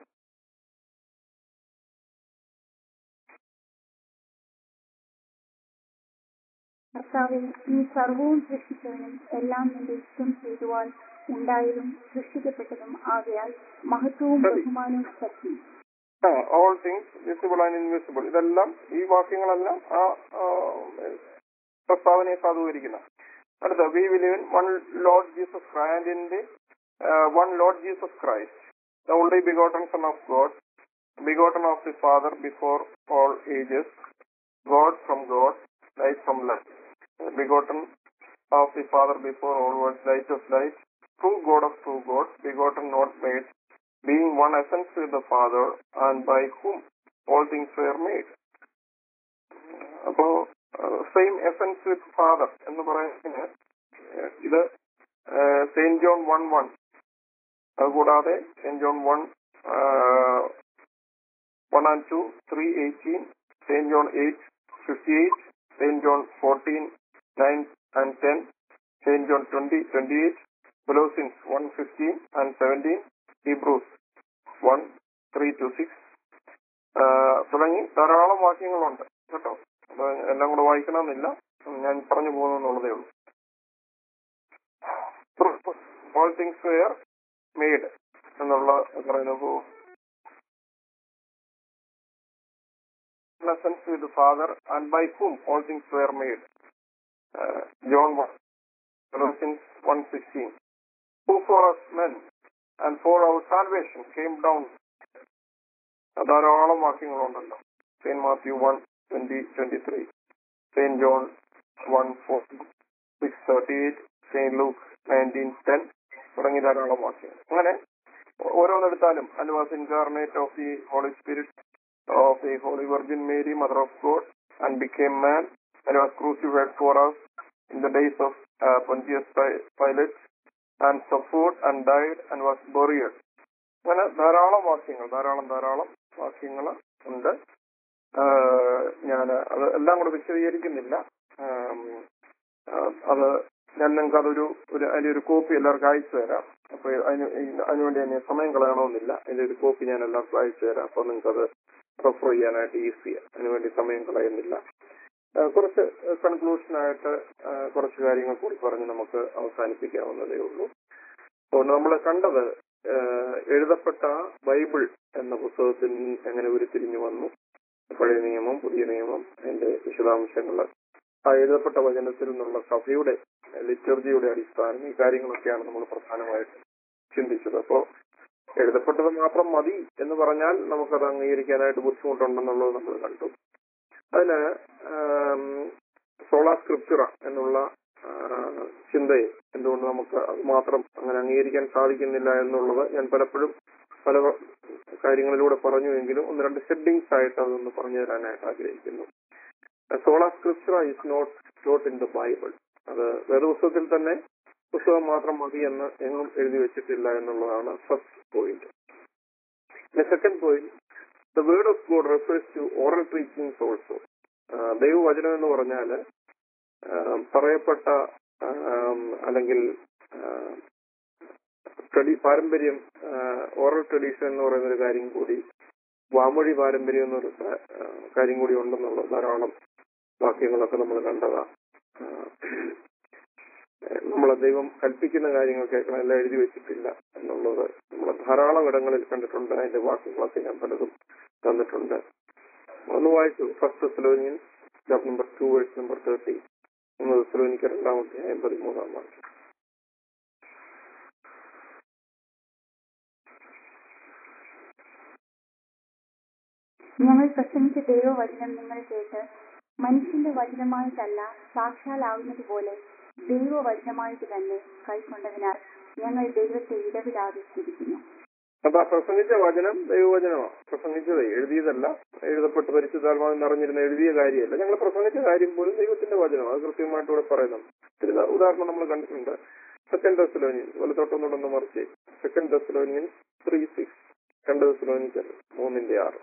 കർത്താവെ നീ സർവവും സൃഷ്ടിച്ചവനും എല്ലാം നിന്റെ ഇഷ്ടം ചെയ്തുവാൻ ഉണ്ടായതും സൃഷ്ടിക്കപ്പെട്ടതും ആകയാൽ മഹത്വവും ശരി. ബഹുമാനവും ശക്തി all things visible and invisible ഇതെല്ലാം ഈ വാക്യങ്ങളെല്ലാം ആ ആ, പ്രസ്താവനയെ സാധൂകരിക്കുന്ന അടുത്ത we believe in one Lord Jesus ക്രൈസ്റ്റിന്റെ one Lord Jesus Christ the only begotten Son of God begotten of the Father before all ages God from God light from light begotten of the Father before all world light of light true God of true God begotten not made being one essence with the Father and by whom all things were made. അപ്പോ same essence with Father എന്ന് പറയുന്നതിന് ഏഹ്, ഇത് Saint John one one അതുകൂടാതെ Saint John one one and two three eighteen Saint John eight fifty eight Saint John fourteen nine and ten Saint John twenty twenty eight Colossians one fifteen and seventeen Hebrews one three two six തുടങ്ങി ധാരാളം വാക്യങ്ങളുണ്ട് കേട്ടോ അപ്പൊ എല്ലാം കൂടെ വായിക്കണമെന്നില്ല ഞാൻ പറഞ്ഞു പോകുന്നുള്ളതേ ഉള്ളൂ all things were made എന്നുള്ള പറയുന്നത് lessons with the Father and by whom all things were made. Uh, John 1, Colossians 1.16. Who for us men and for our salvation came down. ധാരാളം വാക്യങ്ങളുണ്ടല്ലോ Saint Matthew one twenty twenty three Saint John one four six thirty eight Saint Luke nineteen ten തുടങ്ങി ധാരാളം വാക്യങ്ങൾ അങ്ങനെ ഓരോന്നെടുത്താലും and was incarnate of the Holy Spirit of the Holy Virgin Mary, Mother of God, and became man, and was crucified for us in the days of uh, Pontius Pi- Pilate, and suffered and died and was buried. അങ്ങനെ ധാരാളം വാക്യങ്ങൾ ധാരാളം ധാരാളം വാക്യങ്ങൾ ഉണ്ട് ഞാൻ അത് എല്ലാം കൂടെ വിശദീകരിക്കുന്നില്ല ആം, ആ, അത് ഞാൻ നിങ്ങൾക്ക് അതൊരു ഒരു അതിന്റെ ഒരു കോപ്പി എല്ലാവർക്കും അയച്ചു തരാം അപ്പൊ അതിന് ഈ- അതിനുവേണ്ടി ഞാൻ സമയം കളയണമെന്നില്ല അതിന്റെ ഒരു കോപ്പി ഞാൻ എല്ലാവർക്കും അയച്ചു തരാം അപ്പൊ നിങ്ങൾക്ക് അത് റെഫർ ചെയ്യാനായിട്ട് ഈസിയാണ് അതിനുവേണ്ടി സമയം കളയുന്നില്ല ആ, കുറച്ച് കൺക്ലൂഷനായിട്ട് കുറച്ച് കാര്യങ്ങൾ കൂടി പറഞ്ഞ് നമുക്ക് അവസാനിപ്പിക്കാവുന്നതേ ഉള്ളൂ അതുകൊണ്ട് നമ്മൾ കണ്ടത് ആ, എഴുതപ്പെട്ട ബൈബിൾ എന്ന പുസ്തകത്തിൽ എങ്ങനെ ഉരുത്തിരിഞ്ഞു വന്നു പഴയ നിയമം പുതിയ നിയമം അതിന്റെ വിശദാംശങ്ങൾ ആ എഴുതപ്പെട്ട വചനത്തിൽ നിന്നുള്ള സഭയുടെ ലിറ്റർജിയുടെ അടിസ്ഥാനം ഈ കാര്യങ്ങളൊക്കെയാണ് നമ്മൾ പ്രധാനമായിട്ട് ചിന്തിച്ചത് അപ്പോ എഴുതപ്പെട്ടത് മാത്രം മതി എന്ന് പറഞ്ഞാൽ നമുക്കത് അംഗീകരിക്കാനായിട്ട് ബുദ്ധിമുട്ടുണ്ടെന്നുള്ളത് നമ്മൾ കണ്ടു അതിന് സോളാ സ്ക്രിപ്ചറ എന്നുള്ള ആ, ചിന്തയെ എന്തുകൊണ്ട് നമുക്ക് അത് മാത്രം അങ്ങനെ അംഗീകരിക്കാൻ സാധിക്കുന്നില്ല എന്നുള്ളത് ഞാൻ പലപ്പോഴും പല കാര്യങ്ങളിലൂടെ പറഞ്ഞുവെങ്കിലും ഒന്ന് രണ്ട് ഹെഡിങ്സ് ആയിട്ട് അതൊന്ന് പറഞ്ഞു തരാനായിട്ട് ആഗ്രഹിക്കുന്നു sola scriptura is not not in the Bible അത് വേദപുസ്തകത്തിൽ തന്നെ പുസ്തകം മാത്രം മതി എന്ന് എങ്ങും എഴുതി വെച്ചിട്ടില്ല എന്നുള്ളതാണ് first point second point the word of God refers to oral traditions also ദൈവവചനം എന്ന് പറഞ്ഞാൽ പറയപ്പെട്ട ആം, അല്ലെങ്കിൽ ട്രഡി പാരമ്പര്യം ഓറൽ ട്രഡീഷൻ എന്ന് പറയുന്ന ഒരു കാര്യം കൂടി വാമൊഴി പാരമ്പര്യം എന്നൊരു ക- ആ, കാര്യം കൂടി ഉണ്ടെന്നുള്ള ധാരാളം വാക്യങ്ങളൊക്കെ നമ്മൾ കണ്ടതാ ആ, നമ്മളെ ദൈവം കൽപ്പിക്കുന്ന കാര്യങ്ങൾ കേൾക്കണം എല്ലാം എഴുതി വെച്ചിട്ടില്ല എന്നുള്ളത് നമ്മൾ ധാരാളം ഇടങ്ങളിൽ കണ്ടിട്ടുണ്ട് അതിന്റെ വാക്യങ്ങളൊക്കെ ഞാൻ പലതും തന്നിട്ടുണ്ട് ഒന്ന് വായിച്ചു first Thessalonian chapter number two verse number thirty ഒന്ന് തെസ്സലോനിക്ക് രണ്ടാമത്തെ അമ്പത്തിമൂന്നാം വാക്യം ഞങ്ങൾ പ്രസംഗിച്ച ദൈവവചനം നിങ്ങൾ കേട്ട് മനുഷ്യന്റെ വചനമായിട്ടല്ല സാക്ഷാലാവുന്നത് പോലെ ദൈവവചനമായിട്ട് തന്നെ കൈക്കൊണ്ടതിനാൽ ഞങ്ങൾ ദൈവത്തെ ഇടവിടാതെ സ്തുതിക്കുന്നു അപ്പൊ ആ പ്രസംഗിച്ച വചനം ദൈവവചനമാണ് പ്രസംഗിച്ചത് എഴുതിയതല്ല എഴുതപ്പെട്ട് പരിശുദ്ധാത്മാവിൽ നിറഞ്ഞിരുന്ന എഴുതിയ കാര്യമല്ല ഞങ്ങൾ പ്രസംഗിച്ച കാര്യം പോലും ദൈവത്തിന്റെ വചനം അത് കൃത്യമായിട്ട് ഇവിടെ പറയുന്നുണ്ട് ഒരു ഉദാ- ഉദാഹരണം നമ്മൾ കണ്ടിട്ടുണ്ട് സെക്കൻഡ് ദസ്ലോനിയൻ വലത്തോട്ടൊന്നുകൊണ്ടൊന്ന് മറിച്ച് സെക്കൻഡ് ദസ്ലോനിയൻ ത്രീ സിക്സ് രണ്ട് ദസ്ലോനിക്കൽ മൂന്നിന്റെ ആറ്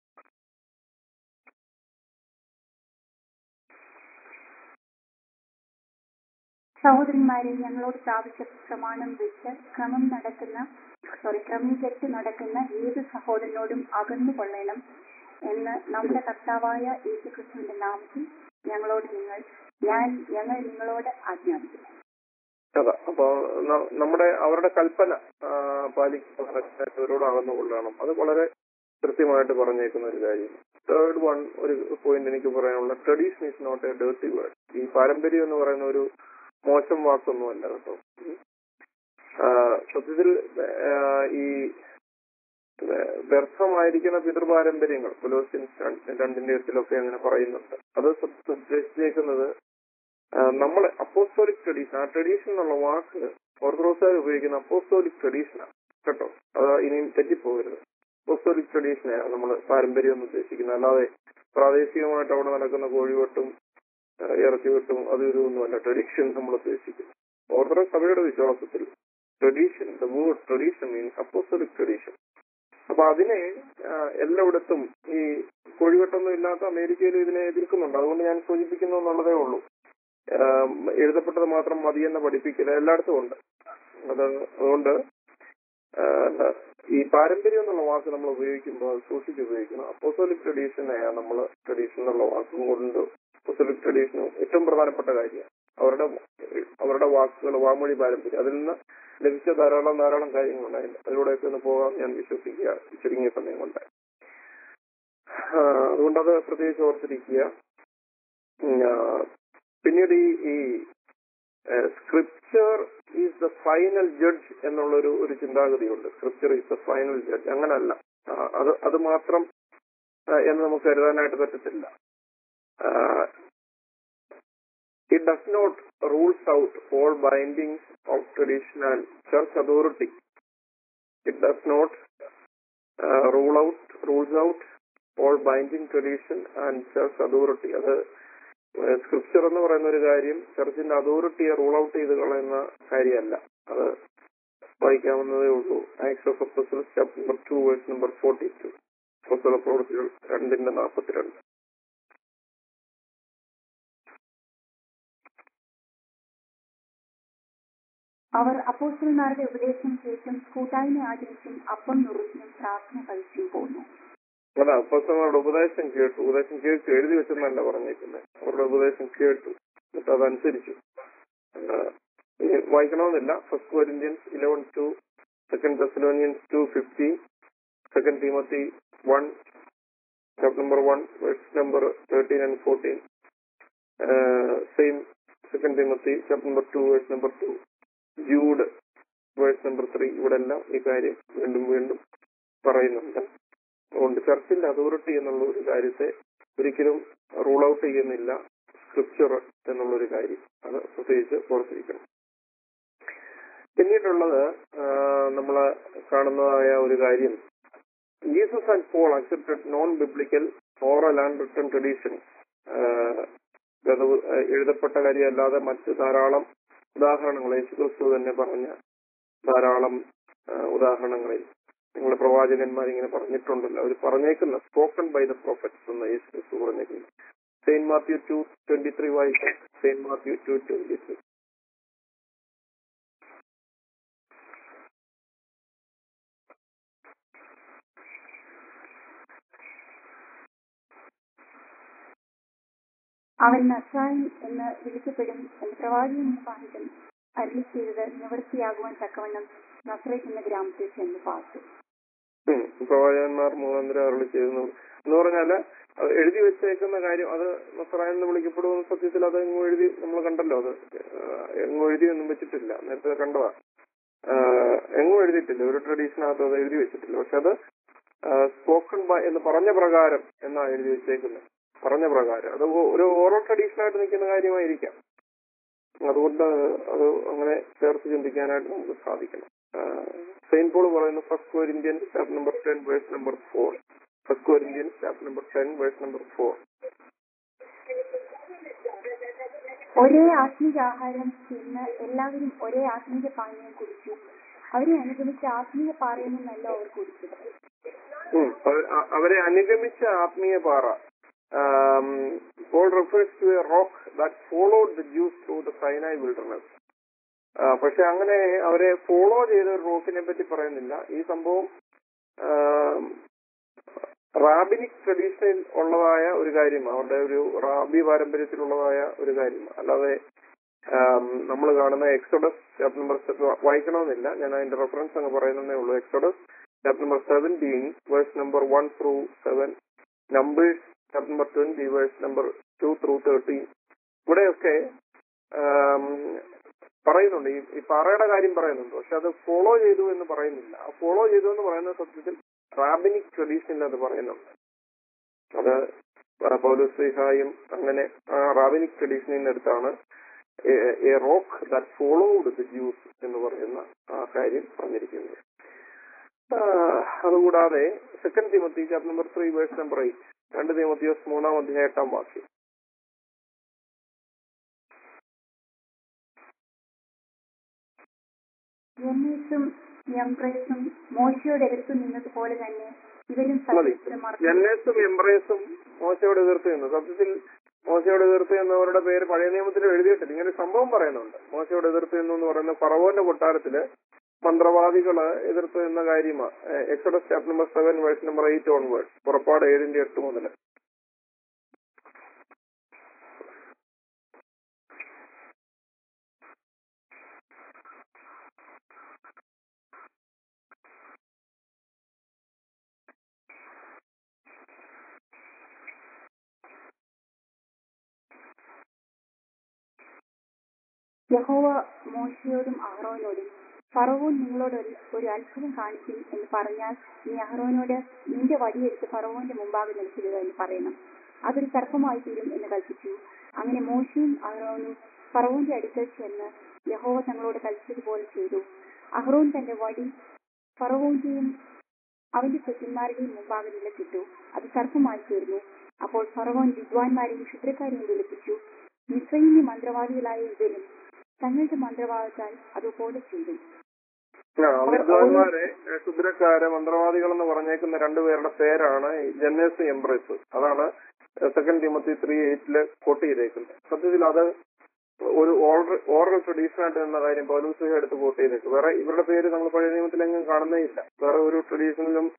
സഹോദരന്മാരെ ഞങ്ങളോട് പ്രാപിച്ച പ്രമാണം വെച്ച് ക്രമം നടക്കുന്ന സോറി ക്രമീകരിച്ച് നടക്കുന്ന ഏത് സഹോദരനോടും അകന്നു കൊള്ളണം എന്ന് നമ്മുടെ കർത്താവായ യേശുക്രിസ്തുവിന്റെ നാമത്തിൽ ഞങ്ങളോട് നിങ്ങൾ ഞാൻ ഞങ്ങൾ നിങ്ങളോട് ആജ്ഞാപിക്കുന്നു അതാ അപ്പൊ ന- നമ്മുടെ അവരുടെ കൽപ്പന ആ, പാലിക്കുന്നവരൊക്കെ അവരോട് അകന്നു കൊള്ളണം അത് വളരെ കൃത്യമായിട്ട് പറഞ്ഞേക്കുന്ന ഒരു കാര്യം തേർഡ് വൺ ഒരു പോയിന്റ് എനിക്ക് പറയാനുള്ള tradition is not a dirty word ഈ പാരമ്പര്യം എന്ന് പറയുന്ന ഒരു മോശം വാക്കൊന്നുമല്ല കേട്ടോ ഉം. ആ, സത്യത്തിൽ ആ, ഈ വെ- വ്യർത്ഥമായിരിക്കുന്ന പിതൃപാരമ്പര്യങ്ങൾ കൊലോസിൻസ് രണ്ട് രണ്ടിന്റെ എട്ടിലൊക്കെ അങ്ങനെ പറയുന്നുണ്ട് അത് സത്യ- ഉദ്ദേശിച്ചേക്കുന്നത് നമ്മൾ അപ്പോസ്റ്റോലിക് ട്രഡീഷൻ ആ ട്രഡീഷൻ എന്നുള്ള വാക്ക് ഓർത്തഡോക്സുകാർ ഉപയോഗിക്കുന്ന അപ്പോസ്റ്റോലിക് ട്രഡീഷനാണ് കേട്ടോ അത് ഇനിയും തെറ്റിപ്പോകരുത് അപ്പോസ്റ്റോലിക് ട്രഡീഷനെയാണ് നമ്മൾ പാരമ്പര്യം എന്ന് ഉദ്ദേശിക്കുന്നത് അല്ലാതെ പ്രാദേശികമായിട്ട് അവിടെ നടക്കുന്ന കോഴിവെട്ടും ആ, ഇറച്ചിവെട്ടും അത് ഇതൊന്നുമല്ല ട്രഡീഷൻ നമ്മൾ ഉദ്ദേശിക്കുന്നത് ഓർത്തഡോക്സ് സഭയുടെ വിശ്വാസത്തിൽ tradition the word tradition means apostolic tradition അപ്പൊ അതിനെ ആ, എല്ലായിടത്തും ഈ കോഴിവെട്ടൊന്നും ഇല്ലാത്ത അമേരിക്കയിൽ ഇതിനെ എതിർക്കുന്നുണ്ട് അതുകൊണ്ട് ഞാൻ സൂചിപ്പിക്കുന്നു എന്നുള്ളതേ ഉള്ളൂ ആം, എഴുതപ്പെട്ടത് മാത്രം മതിയെന്ന് പഠിപ്പിക്കൽ എല്ലായിടത്തും ഉണ്ട് അത് അതുകൊണ്ട് ആ, ഈ പാരമ്പര്യം എന്നുള്ള വാക്ക് നമ്മൾ ഉപയോഗിക്കുമ്പോൾ അത് സൂക്ഷിച്ച് ഉപയോഗിക്കണം അപ്പോസോലിക് ട്രഡീഷനെയാണ് നമ്മൾ ട്രഡീഷൻ എന്നുള്ള വാക്കും കൊണ്ട് അപ്പോസോലിക് ട്രഡീഷനും ഏറ്റവും പ്രധാനപ്പെട്ട കാര്യമാണ് അവരുടെ അവരുടെ വാക്കുകൾ വാമൊഴി പാരമ്പര്യം അതിൽ നിന്ന് ലഭിച്ച ധാരാളം ധാരാളം കാര്യങ്ങളുണ്ട് അതിൽ അതിലൂടെയൊക്കെ ഒന്ന് പോകാൻ ഞാൻ വിശ്വസിക്കുക ചുരുങ്ങിയ സമയം കൊണ്ട് ആ, അതുകൊണ്ടത് പ്രത്യേകിച്ച് ഓർത്തിരിക്കുക ഉം, ആ, പിന്നീട് ഈ ഈ scripture is the final judge എന്നുള്ളൊരു ഒരു ചിന്താഗതിയുണ്ട് scripture is the final judge അങ്ങനല്ല ആ, അത് അത് മാത്രം ആ, എന്ന് നമുക്ക് കരുതാനായിട്ട് പറ്റത്തില്ല it does not rules out all bindings of traditional church authority it does not rule out rules out all binding tradition and church authority അത് സ്ക്രിപ്ചർ എന്ന് പറയുന്ന ഒരു കാര്യം ചർച്ചിന്റെ അതോറിറ്റിയെ റൂൾ ഔട്ട് ചെയ്ത് കളയുന്ന കാര്യമല്ല അത് വായിക്കാവുന്നതേ ഉള്ളൂ Acts of Apostles chapter number two verse number forty two അപ്പോസ്തല പ്രവൃത്തികൾ രണ്ടിന്റെ നാൽപ്പത്തിരണ്ട് അവർ അപ്പോസ്റ്റലന്മാരുടെ ഉപദേശം കേട്ടും കൂട്ടായ്മ ആചരിച്ചും അപ്പം നുറുക്കിയും പ്രാർത്ഥന കഴിച്ചും പോന്നു അതാ അപ്പസ്തലന്മാരുടെ ഉപദേശം കേട്ടു ഉപദേശം കേട്ടു എഴുതി വെച്ചെന്നല്ല പറഞ്ഞേക്കുന്നത് അവരുടെ ഉപദേശം കേട്ടു എന്നിട്ട് അതനുസരിച്ചു ആ, ഇനി വായിക്കണമെന്നില്ല first Corinthians eleven two second Thessalonians two fifteen second Timothy one chapter number one verse number thirteen and fourteen same second Timothy chapter number two verse number two Jude verse number three ഇവിടെ എല്ലാം ഈ കാര്യം വീണ്ടും വീണ്ടും പറയുന്നുണ്ട് അതുകൊണ്ട് ചർച്ചിന്റെ authority എന്നുള്ള ഒരു കാര്യത്തെ ഒരിക്കലും റൂൾ ഔട്ട് ചെയ്യുന്നില്ല സ്ക്രിപ്ചർ എന്നുള്ള ഒരു കാര്യം അത് പ്രത്യേകിച്ച് ഓർത്തിരിക്കണം പിന്നീടുള്ളത് നമ്മൾ കാണുന്നതായ ഒരു കാര്യം Jesus and Paul accepted non biblical oral and written tradition എഴുതപ്പെട്ട കാര്യമല്ലാതെ മറ്റ് ധാരാളം ഉദാഹരണങ്ങൾ യേശുക്രിസ്തു തന്നെ പറഞ്ഞ ധാരാളം ആ, ഉദാഹരണങ്ങളിൽ നിങ്ങളുടെ പ്രവാചകന്മാർ ഇങ്ങനെ പറഞ്ഞിട്ടുണ്ടല്ലോ അവർ പറഞ്ഞേക്കുന്ന സ്പോക്കൺ ബൈ ദ പ്രോഫറ്റ്സ് എന്ന് യേശു ക്രിസ്തു പറഞ്ഞേക്കുന്നു Saint Matthew two twenty three വായിക്കാം Saint Matthew two twenty three അവൻ നസായി എന്ന് വിളിക്കപ്പെടും എന്ന് പ്രവാചകൻ മുഖാന്തരം അരുളി ചെയ്തത് നിവൃത്തിയാകുവാൻ തക്കവണ്ണം നസ്രേറ്റ് എന്ന ഗ്രാമത്തിൽ ചെന്ന് പാർത്തു ഉം. പ്രവാചകന്മാർ മുഖാന്തരം അരുളി ചെയ്യുന്നു എന്ന് പറഞ്ഞാല് അത് എഴുതി വെച്ചേക്കുന്ന കാര്യം അത് നസറായൻ എന്ന് വിളിക്കപ്പെടുന്ന സത്യത്തിൽ അത് എങ്ങും എഴുതി നമ്മൾ കണ്ടല്ലോ അത് ആഹ് എങ്ങും എഴുതി ഒന്നും വെച്ചിട്ടില്ല നേരത്തെ കണ്ടതാ ആഹ് എങ്ങും എഴുതിയിട്ടില്ല ഒരു ട്രഡീഷനകത്ത് അത് എഴുതി വെച്ചിട്ടില്ല പക്ഷെ അത് സ്പോക്കൺ ബൈ എന്ന് പറഞ്ഞ പ്രകാരം എന്നാ എഴുതി വെച്ചേക്കുന്നത് പറഞ്ഞ പ്രകാരം അത് ഒ- ഒരു ഓരോ ട്രഡീഷനായിട്ട് നിൽക്കുന്ന കാര്യമായിരിക്കാം അതുകൊണ്ട് അത് അങ്ങനെ ചേർത്ത് ചിന്തിക്കാനായിട്ട് നമുക്ക് സാധിക്കണം സെയിന്റ് പോൾ പറയുന്ന first Corinthian chapter number ten verse number four first Corinthian chapter number ten verse number four ഒരേ ആത്മീയ ആഹാരം തിന്ന് എല്ലാവരും ഒരേ ആത്മീയ പാനീയം കുടിച്ചു അവരെ അനുഗമിച്ച ആത്മീയ പാറയിൽ നിന്നല്ല അവർ കുടിച്ചത് അവരെ അനുഗമിച്ച ആത്മീയ പാറ Paul refers to a rock that followed the Jews through the Sinai wilderness പക്ഷെ അങ്ങനെ അവരെ ഫോളോ ചെയ്ത ഒരു റോക്കിനെ പറ്റി പറയുന്നില്ല ഈ സംഭവം റാബിനിക് ട്രഡീഷനിൽ ഉള്ളതായ ഒരു കാര്യമാണ് അവരുടെ ഒരു റാബി പാരമ്പര്യത്തിലുള്ളതായ ഒരു കാര്യമാണ് അല്ലാതെ നമ്മൾ കാണുന്ന എക്സോഡസ് ചാപ്റ്റർ നമ്പർ വായിക്കണമെന്നില്ല ഞാൻ അതിന്റെ റെഫറൻസ് അങ്ങ് പറയുന്നതേ ഉള്ളൂ Exodus chapter number seventeen verse number one through seven Numbers chapter number twenty verse number two through thirteen ഇവിടെയൊക്കെ ആം, പറയുന്നുണ്ട് ഈ ഈ പാറയുടെ കാര്യം പറയുന്നുണ്ട് പക്ഷെ അത് ഫോളോ ചെയ്തു എന്ന് പറയുന്നില്ല ആ ഫോളോ ചെയ്തു എന്ന് പറയുന്ന സത്യത്തിൽ റാബിനിക് ട്രഡീഷനിൽ അത് പറയുന്നുണ്ട് അത് പൗലുസ്ലിഹായും അങ്ങനെ ആ റാബിനിക് ട്രഡീഷനിൽ അടുത്താണ് a rock that followed the Jews എന്ന് പറയുന്ന ആ കാര്യം പറഞ്ഞിരിക്കുന്നത് ആ, അതുകൂടാതെ second Timothy chapter number three verse number eight രണ്ട് തിമത്തിയോസ് മൂന്നാം അധ്യായം എട്ടാം വാക്യം യന്നീസും യംബ്രേസും മോശയുടെ അടുത്ത് നിന്നതുപോലെ തന്നെ ഇവരും മതി സത്യത്തിൽ മറന്നു ജന്നേസും എംബ്രേസും മോശയോട് എതിർത്ത് നിന്നു സത്യത്തിൽ മോശയോട് എതിർത്ത് എന്നവരുടെ പേര് പഴയ നിയമത്തിൽ എഴുതിയിട്ടില്ല ഇങ്ങനെ ഒരു സംഭവം പറയുന്നുണ്ട് മോശയോട് എതിർത്ത് നിന്നു എന്ന് പറയുന്ന ഫറവോന്റെ കൊട്ടാരത്തില് മന്ത്രവാദികള് എതിർത്ത് എന്ന കാര്യമാണ് Exodus chapter number seven verse number eight on verse പുറപ്പാട് ഏഴിന്റെ എട്ട് മുതൽ യഹോവ മോശയോടും അഹ്റോനോടും ഫറവോൻ നിങ്ങളോട് ഒരു ഒരു അത്ഭുതം കാണിക്കും എന്ന് പറഞ്ഞാൽ നീ അഹ്റോനോട് നിന്റെ വടിയെടുത്ത് ഫറവോന്റെ മുമ്പാകെ നിൽക്കുക എന്ന് പറയണം അതൊരു സർപ്പമായി തീരും എന്ന് കൽപ്പിച്ചു അങ്ങനെ മോശയും അഹ്റോനും ഫറവോന്റെ അടുക്കൽ ചെന്ന് യഹോവ തങ്ങളോട് കൽപ്പിച്ചതുപോലെ ചെയ്തു അഹ്റോൻ തന്റെ വടി ഫറവോന്റെയും അവന്റെ പുത്രന്മാരുടെയും മുമ്പാകെ നിലത്തിട്ടു അത് സർപ്പമായി തീർന്നു അപ്പോൾ ഫറവോൻ വിദ്വാൻമാരെയും ക്ഷുദ്രക്കാരെയും വിളിപ്പിച്ചു മിശ്രയിലെ മന്ത്രവാദികളായ ഇവരും തങ്ങളുടെ മന്ത്രവാദത്താൽ അതുപോലെ ചെയ്തു ആ, വിദ്വാൻമാരെ ഏഹ്, ശുദ്രക്കാര് മന്ത്രവാദികൾ എന്ന് പറഞ്ഞേക്കുന്ന രണ്ടുപേരുടെ പേരാണ് ഈ ജന്നേസ് എംബ്രേസ് അതാണ് സെക്കൻഡ് ടിമത്തി ത്രീ എയ്റ്റില് കോട്ട് ചെയ്തേക്കുന്നത് സത്യത്തിൽ അത് ഒരു ഓറൽ ട്രഡീഷൻ ആയിട്ട് എന്ന കാര്യം പൗലൂസിക എടുത്ത് കോട്ട് ചെയ്തേക്കും വേറെ ഇവരുടെ പേര് നമ്മൾ പഴയ നിയമത്തിലെങ്ങും കാണുന്നേ ഇല്ല വേറെ ഒരു ട്രഡീഷനിലും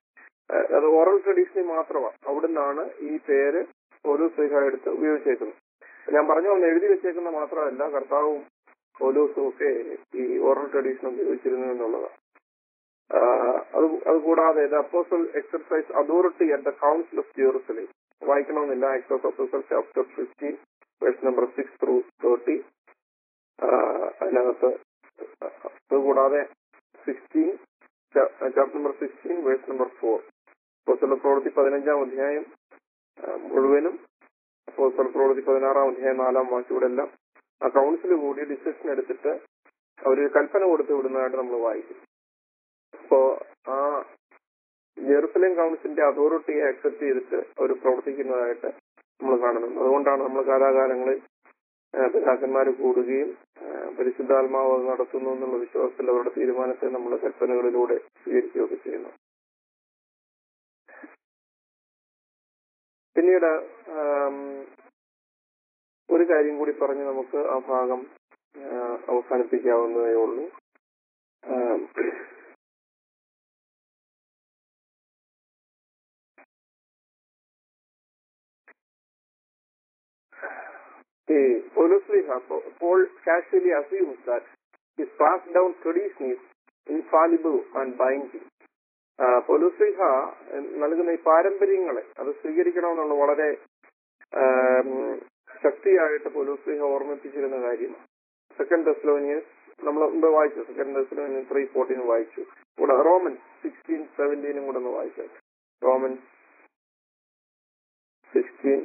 ഏഹ് അത് ഓറൽ ട്രഡീഷനിൽ മാത്രമാണ് അവിടുന്നാണ് ഈ പേര് ഓരോ സ്ത്രീഹ എടുത്ത് ഉപയോഗിച്ചേക്കുന്നത് ഞാൻ പറഞ്ഞു വന്ന് എഴുതി വെച്ചേക്കുന്ന മാത്രമല്ല കർത്താവും പോലൂസും ഒക്കെ ഈ ഓറൽ ട്രഡീഷൻ ഉപയോഗിച്ചിരുന്നു എന്നുള്ളതാണ് ആഹ് അത് അത് കൂടാതെ the apostle exercise authority at the council of Jerusalem വായിക്കണമെന്നില്ല act of apostle chapter fifteen verse number six through thirty അതിനകത്ത് അതുകൂടാതെ sixteen chapter number sixteen verse number four അപ്പോസല പ്രവൃത്തി പതിനഞ്ചാം അധ്യായം ആ, മുഴുവനും അപ്പോസല പ്രവൃത്തി പതിനാറാം അധ്യായം നാലാം വാക്യൂടെ എല്ലാം ആ കൗൺസിൽ കൂടി ഡിസിഷൻ എടുത്തിട്ട് അവർ കൽപ്പന കൊടുത്ത് വിടുന്നതായിട്ട് നമ്മൾ വായിക്കും അപ്പോ ആ ജെറുസലേം കൗൺസിലിന്റെ അതോറിറ്റിയെ അക്സെപ്റ്റ് ചെയ്തിട്ട് അവർ പ്രവർത്തിക്കുന്നതായിട്ട് നമ്മൾ കാണുന്നുണ്ട് അതുകൊണ്ടാണ് നമ്മൾ കാലാകാലങ്ങളിൽ പിതാക്കന്മാർ കൂടുകയും ആ, പരിശുദ്ധാത്മാവ് അത് നടത്തുന്നു എന്നുള്ള വിശ്വാസത്തിൽ അവരുടെ തീരുമാനത്തെ നമ്മൾ കൽപ്പനകളിലൂടെ സ്വീകരിക്കുകയൊക്കെ ചെയ്യുന്നു പിന്നീട് ആം, ഒരു കാര്യം കൂടി പറഞ്ഞ് നമുക്ക് ആ ഭാഗം ആ, അവസാനിപ്പിക്കാവുന്നതേ ഉള്ളൂ ആം, the Olusliha, Paul casually assumes that his passed down tradition is infallible and binding. പൊലുസ്ലിഹ നൽകുന്ന ഈ പാരമ്പര്യങ്ങളെ അത് സ്വീകരിക്കണമെന്നുള്ള വളരെ ആം, ശക്തിയായിട്ട് പൊലുസ്ലിഹ ഓർമ്മിപ്പിച്ചിരുന്ന കാര്യമാണ് സെക്കൻഡ് ദസ്ലോനിയസ് നമ്മൾ മുമ്പ് വായിച്ചു സെക്കൻഡ് ദസ്ലോനിയൻ ത്രീ ഫോർട്ടീൻ വായിച്ചു കൂടെ റോമൻ സിക്സ്റ്റീൻ സെവൻറ്റീനും കൂടെ ഒന്ന് വായിച്ചു Roman sixteen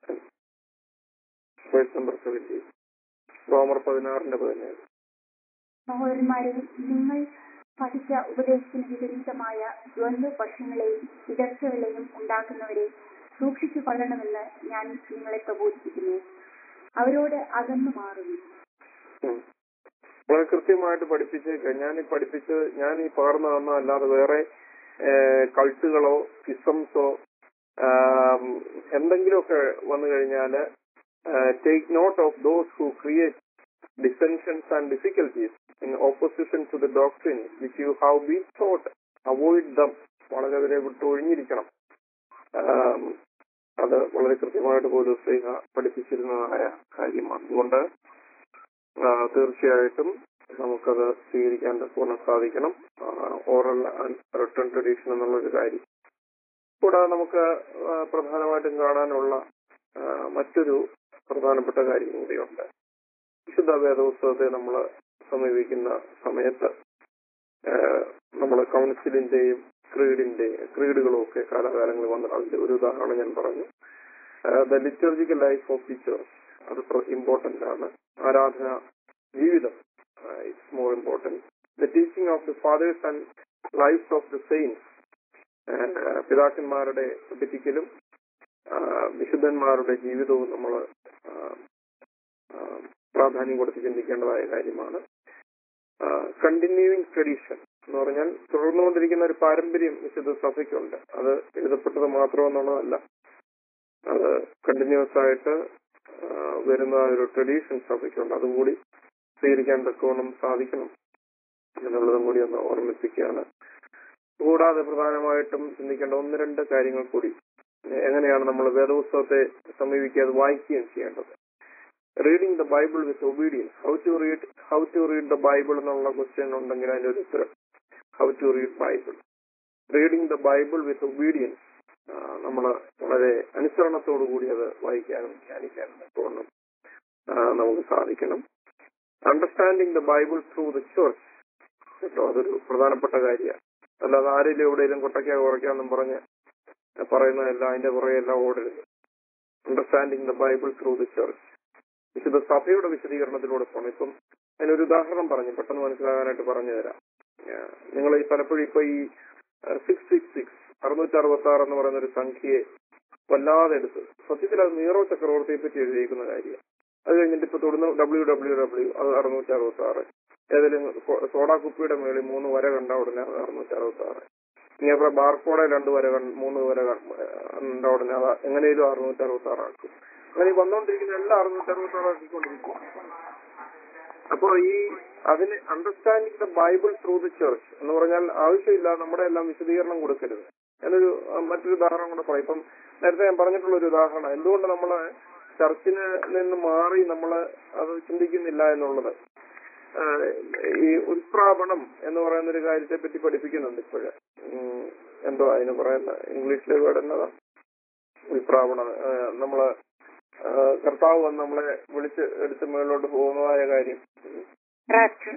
verse number seventeen റോമർ പതിനാറിന്റെ പതിനേഴ് സഹോദരന്മാരെ നിങ്ങൾ പഠിച്ച ഉപദേശത്തിന് വിപരീതമായ ദ്വന്ദ്വ പക്ഷങ്ങളെയും ഇടർച്ചകളെയും ഉണ്ടാക്കുന്നവരെ സൂക്ഷിച്ചു കൊള്ളണമെന്ന് ഞാൻ നിങ്ങളെ പ്രബോധിപ്പിക്കുന്നു അവരോട് അകന്നു മാറുന്നു ഉം. വളരെ കൃത്യമായിട്ട് പഠിപ്പിച്ചേക്ക ഞാൻ ഈ പഠിപ്പിച്ചത് ഞാൻ ഈ പകർന്നു തന്ന അല്ലാതെ വേറെ കൾട്ടുകളോ കിസംസോ എന്തെങ്കിലുമൊക്കെ വന്നു കഴിഞ്ഞാല് take note of those who create dissensions and difficulties in opposition to the doctrine which you have been taught. Avoid them. വളരെ അവരെ വിട്ട് ഒഴിഞ്ഞിരിക്കണം ആം, അത് വളരെ കൃത്യമായിട്ട് പോലും സ്ത്രീക പഠിപ്പിച്ചിരുന്നതായ കാര്യമാണ് അതുകൊണ്ട് ആ, തീർച്ചയായിട്ടും നമുക്കത് സ്വീകരിക്കാൻ പൂർണ്ണ സാധിക്കണം ഓറൽ ആൻഡ് റിട്ടേൺ ട്രഡീഷൻ എന്നുള്ളൊരു കാര്യം കൂടാതെ നമുക്ക് ആ, പ്രധാനമായിട്ടും കാണാനുള്ള ആ, മറ്റൊരു പ്രധാനപ്പെട്ട കാര്യം കൂടിയുണ്ട് വിശുദ്ധ വേദോത്സവത്തെ നമ്മൾ സമീപിക്കുന്ന സമയത്ത് നമ്മൾ കൗൺസിലിന്റെയും ക്രീഡിന്റെയും ക്രീഡുകളും ഒക്കെ കാലാകാലങ്ങളിൽ വന്ന അതിന്റെ ഒരു ഉദാഹരണം ഞാൻ പറഞ്ഞു the liturgical life of the church അത് ഇമ്പോർട്ടന്റ് ആണ് ആരാധന ജീവിതം it's more important the teaching of the fathers and life of the saints പിതാക്കന്മാരുടെ പഠിപ്പിക്കലും ആ, വിശുദ്ധന്മാരുടെ ജീവിതവും നമ്മൾ പ്രാധാന്യം കൊടുത്ത് ചിന്തിക്കേണ്ടതായ കാര്യമാണ് കണ്ടിന്യൂയിങ് ട്രഡീഷൻ എന്ന് പറഞ്ഞാൽ തുടർന്നുകൊണ്ടിരിക്കുന്ന ഒരു പാരമ്പര്യം വിശുദ്ധ സഭയ്ക്കുണ്ട് അത് എഴുതപ്പെട്ടത് മാത്രമെന്നുള്ളതല്ല അത് കണ്ടിന്യൂസ് ആയിട്ട് ആ, വരുന്ന ഒരു ട്രഡീഷൻ സഭയ്ക്കുണ്ട് അതും കൂടി സ്വീകരിക്കാൻ തക്കവണ്ണം സാധിക്കണം എന്നുള്ളതും കൂടി ഒന്ന് ഓർമ്മിപ്പിക്കുകയാണ് കൂടാതെ പ്രധാനമായിട്ടും ചിന്തിക്കേണ്ട ഒന്ന് രണ്ട് കാര്യങ്ങൾ കൂടി എങ്ങനെയാണ് നമ്മൾ വേദോത്സവത്തെ സമീപിക്കാതെ വായിക്കുകയും ചെയ്യേണ്ടത് reading the Bible with obedience how to read how to read the Bible എന്നുള്ള ക്വസ്റ്റ്യൻ ഉണ്ടെങ്കിൽ അതിന്റെ ഒരു ഉത്തരം how to read Bible reading the Bible with obedience നമ്മൾ വളരെ അനുസരണത്തോടു കൂടി അത് വായിക്കാനും ധ്യാനിക്കാനും തോന്നും നമുക്ക് സാധിക്കണം understanding the Bible through the church കേട്ടോ അതൊരു പ്രധാനപ്പെട്ട കാര്യമാണ് അല്ലാതെ ആരെങ്കിലും എവിടെയെങ്കിലും കൊട്ടയ്ക്ക കുറയ്ക്കാന്നും പറഞ്ഞ് പറയുന്നതല്ല അതിന്റെ പുറകെ എല്ലാം ഓടരുത് understanding the Bible through the church വിശുദ്ധ സഭയുടെ വിശദീകരണത്തിലൂടെ പോകണം ഇപ്പം അതിനൊരു ഉദാഹരണം പറഞ്ഞു പെട്ടെന്ന് മനസ്സിലാകാനായിട്ട് പറഞ്ഞു തരാം നിങ്ങൾ ഈ പലപ്പോഴും ഇപ്പൊ ഈ സിക്സ് സിക്സ് സിക്സ് അറുന്നൂറ്റി അറുപത്തി ആറ് എന്ന് പറയുന്ന ഒരു സംഖ്യയെ വല്ലാതെ എടുത്ത് സത്യത്തിൽ അത് നീറോ ചക്രവർത്തിയെ പറ്റി എഴുതിയിരിക്കുന്ന കാര്യം അത് കഴിഞ്ഞിട്ട് ഇപ്പൊ തുടർന്ന് ഡബ്ല്യു ഡബ്ല്യു ഡബ്ല്യു അത് അറുന്നൂറ്റി അറുപത്തി ആറ് ഏതെങ്കിലും സോഡാ കുപ്പിയുടെ മേളിൽ മൂന്ന് വര കണ്ട ഉടനെ അത് അറുന്നൂറ്റി അറുപത്തി ആറ് ഇങ്ങനെ ബാർക്കോടെ രണ്ട് വര കണ്ട- മൂന്ന് വര കണ്ട ഉടനെ അത് എങ്ങനെയും അറുന്നൂറ്റി അറുപത്തി ആറാക്കും അങ്ങനെ ഈ വന്നുകൊണ്ടിരിക്കുന്ന എല്ലാം അറുന്നൂറ്റി അറുപത്തി ആറാക്കിക്കൊണ്ടിരിക്കും അപ്പോ ഈ അതിന് understanding the Bible through the church എന്ന് പറഞ്ഞാൽ ആവശ്യമില്ല നമ്മുടെ എല്ലാം വിശദീകരണം കൊടുക്കരുത് ഞാനൊരു ആ, മറ്റൊരു ഉദാഹരണം കൂടെ പറയാം ഇപ്പം നേരത്തെ ഞാൻ പറഞ്ഞിട്ടുള്ള ഒരു ഉദാഹരണം എന്തുകൊണ്ട് നമ്മള് ചർച്ചിന് നിന്ന് മാറി നമ്മള് അത് ചിന്തിക്കുന്നില്ല എന്നുള്ളത് ആ, ഈ ഉത്പ്രാപണം എന്ന് പറയുന്ന ഒരു കാര്യത്തെ പറ്റി പഠിപ്പിക്കുന്നുണ്ട് ഇപ്പോഴ് ഉം, എന്തോ അതിന് പറയുന്ന ഇംഗ്ലീഷിലെ വേർഡ് എന്നതാ ഉത്പ്രാപണം ആ, നമ്മള് ആ, കർത്താവ് വന്ന് നമ്മളെ വിളിച്ച് എടുത്ത് മുകളിലോട്ട് പോകുന്നതായ കാര്യം ഉം. റാപ്ചർ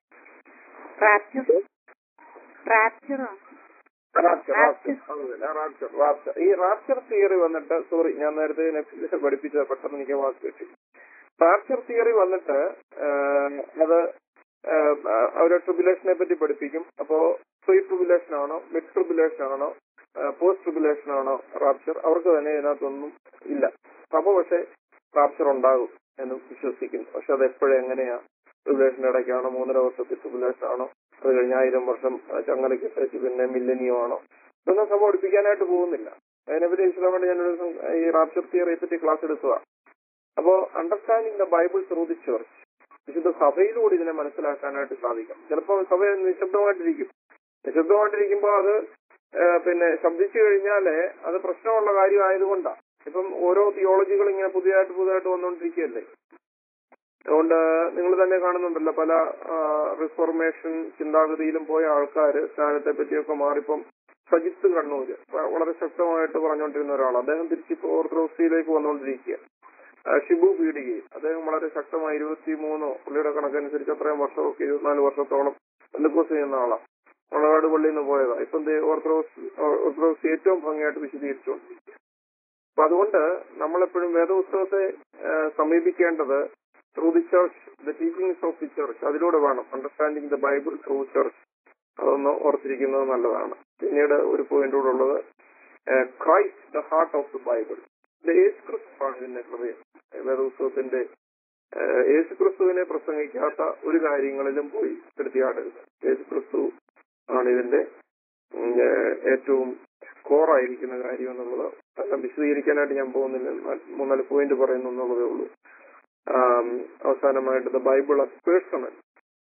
റാപ്ചർ റാപ്ചറോ റാപ്ചർ റാപ്ചർ അതുതന്നെ റാപ്ചർ റാപ്ചർ ഈ റാപ്ചർ തിയറി വന്നിട്ട് സോറി ഞാൻ നേരത്തെ നെറ്റ്ഫ്ലിക്സ് പഠിപ്പിച്ചത് പെട്ടെന്ന് എനിക്ക് വാക്ക് കിട്ടി റാപ്ചർ തിയറി വന്നിട്ട് ആ, അത് ആ, അവരെ ട്രിബുലേഷനെ പറ്റി പഠിപ്പിക്കും അപ്പോ പ്രീ ട്രിബുലേഷൻ ആണോ മിഡ് ട്രിബുലേഷൻ ആണോ പോസ്റ്റ് ട്രിബുലേഷൻ ആണോ റാപ്ചർ അവർക്ക് തന്നെ ഇതിനകത്തൊന്നും ഇല്ല സഭ പക്ഷെ റാപ്ചർ ഉണ്ടാകും എന്ന് വിശ്വസിക്കുന്നു പക്ഷെ അത് എപ്പോഴും എങ്ങനെയാ ട്രിബുലേഷന്റെ ഇടയ്ക്കാണോ മൂന്നര വർഷത്തെ ട്രിബുലേഷൻ ആണോ അത് കഴിഞ്ഞ ആയിരം വർഷം ചങ്ങലയ്ക്ക് വെച്ച് പിന്നെ മില്ലനിയോ ആണോ ഇതൊന്നും സഭ പഠിപ്പിക്കാനായിട്ട് പോകുന്നില്ല അതിനെപ്പറ്റി ഇസ്ലാമായിട്ട് ഞാനൊരു ദിവസം ഈ റാപ്ചർ തിയറിയെ പറ്റി ക്ലാസ് എടുക്കുക അപ്പോ understanding the Bible through the church വിശുദ്ധ സഭയിലൂടെ ഇതിനെ മനസ്സിലാക്കാനായിട്ട് സാധിക്കും ചിലപ്പോൾ സഭ നിശബ്ദമായിട്ടിരിക്കും നിശബ്ദമായിട്ടിരിക്കുമ്പോൾ അത് ആ, പിന്നെ ശബ്ദിച്ചു കഴിഞ്ഞാല് അത് പ്രശ്നമുള്ള കാര്യമായതുകൊണ്ടാണ് ഇപ്പം ഓരോ തിയോളജികൾ ഇങ്ങനെ പുതിയതായിട്ട് പുതിയതായിട്ട് വന്നുകൊണ്ടിരിക്കുകയല്ലേ അതുകൊണ്ട് നിങ്ങൾ തന്നെ കാണുന്നുണ്ടല്ലോ പല റിഫോർമേഷൻ ചിന്താഗതിയിലും പോയ ആൾക്കാർ സ്ഥാനത്തെ പറ്റിയൊക്കെ മാറിപ്പം സജിത്ത് കണ്ണൂര് വ- വളരെ ശക്തമായിട്ട് പറഞ്ഞുകൊണ്ടിരുന്ന ഒരാൾ അദ്ദേഹം തിരിച്ചിപ്പോ ഓർത്തഡോക്സിയിലേക്ക് വന്നുകൊണ്ടിരിക്കുക ആ, ഷിബു പീഡികയിൽ അദ്ദേഹം വളരെ ശക്തമായി ഇരുപത്തി മൂന്നോ പുള്ളിയുടെ കണക്കനുസരിച്ച് അത്രയും വർഷമൊക്കെ ഇരുപത്തിനാല് വർഷത്തോളം ബന്ധുക്കോസ് ചെയ്യുന്ന ആളാണ് മുളകാട് പള്ളിയിൽ നിന്ന് പോയതാ ഇപ്പം ദേ ഓർത്തഡോക്സ് ഓർത്തഡോക്സ് ഏറ്റവും ഭംഗിയായിട്ട് വിശദീകരിച്ചുകൊണ്ടിരിക്കുക അപ്പൊ അതുകൊണ്ട് നമ്മളെപ്പോഴും വേദപുസ്തകത്തെ ആ, സമീപിക്കേണ്ടത് through the church the teachings of the church അതിലൂടെ വേണം understanding the Bible through church അതൊന്ന് ഓർത്തിരിക്കുന്നത് നല്ലതാണ് പിന്നീട് ഒരു പോയിന്റ് കൂടെ ഉള്ളത് Christ the heart of the Bible യേശു ക്രിസ്തുവാണ് ഇതിന്റെ ഹൃദയം വേദപുസ്തകത്തിന്റെ ഏഹ്, യേശു ക്രിസ്തുവിനെ പ്രസംഗിക്കാത്ത ഒരു കാര്യങ്ങളിലും പോയി എടുത്തിയാടരുത് യേശു ക്രിസ്തു ആണ് ഇതിന്റെ ഉം, ഏഹ്, ഏറ്റവും കോറായിരിക്കുന്ന കാര്യം എന്നുള്ളത് എല്ലാം വിശദീകരിക്കാനായിട്ട് ഞാൻ പോകുന്നില്ല എന്നാൽ മൂന്നാല് പോയിന്റ് പറയുന്നു എന്നുള്ളതേ ഉള്ളൂ ആം, അവസാനമായിട്ട് ദ ബൈബിൾ as പേഴ്സണൽ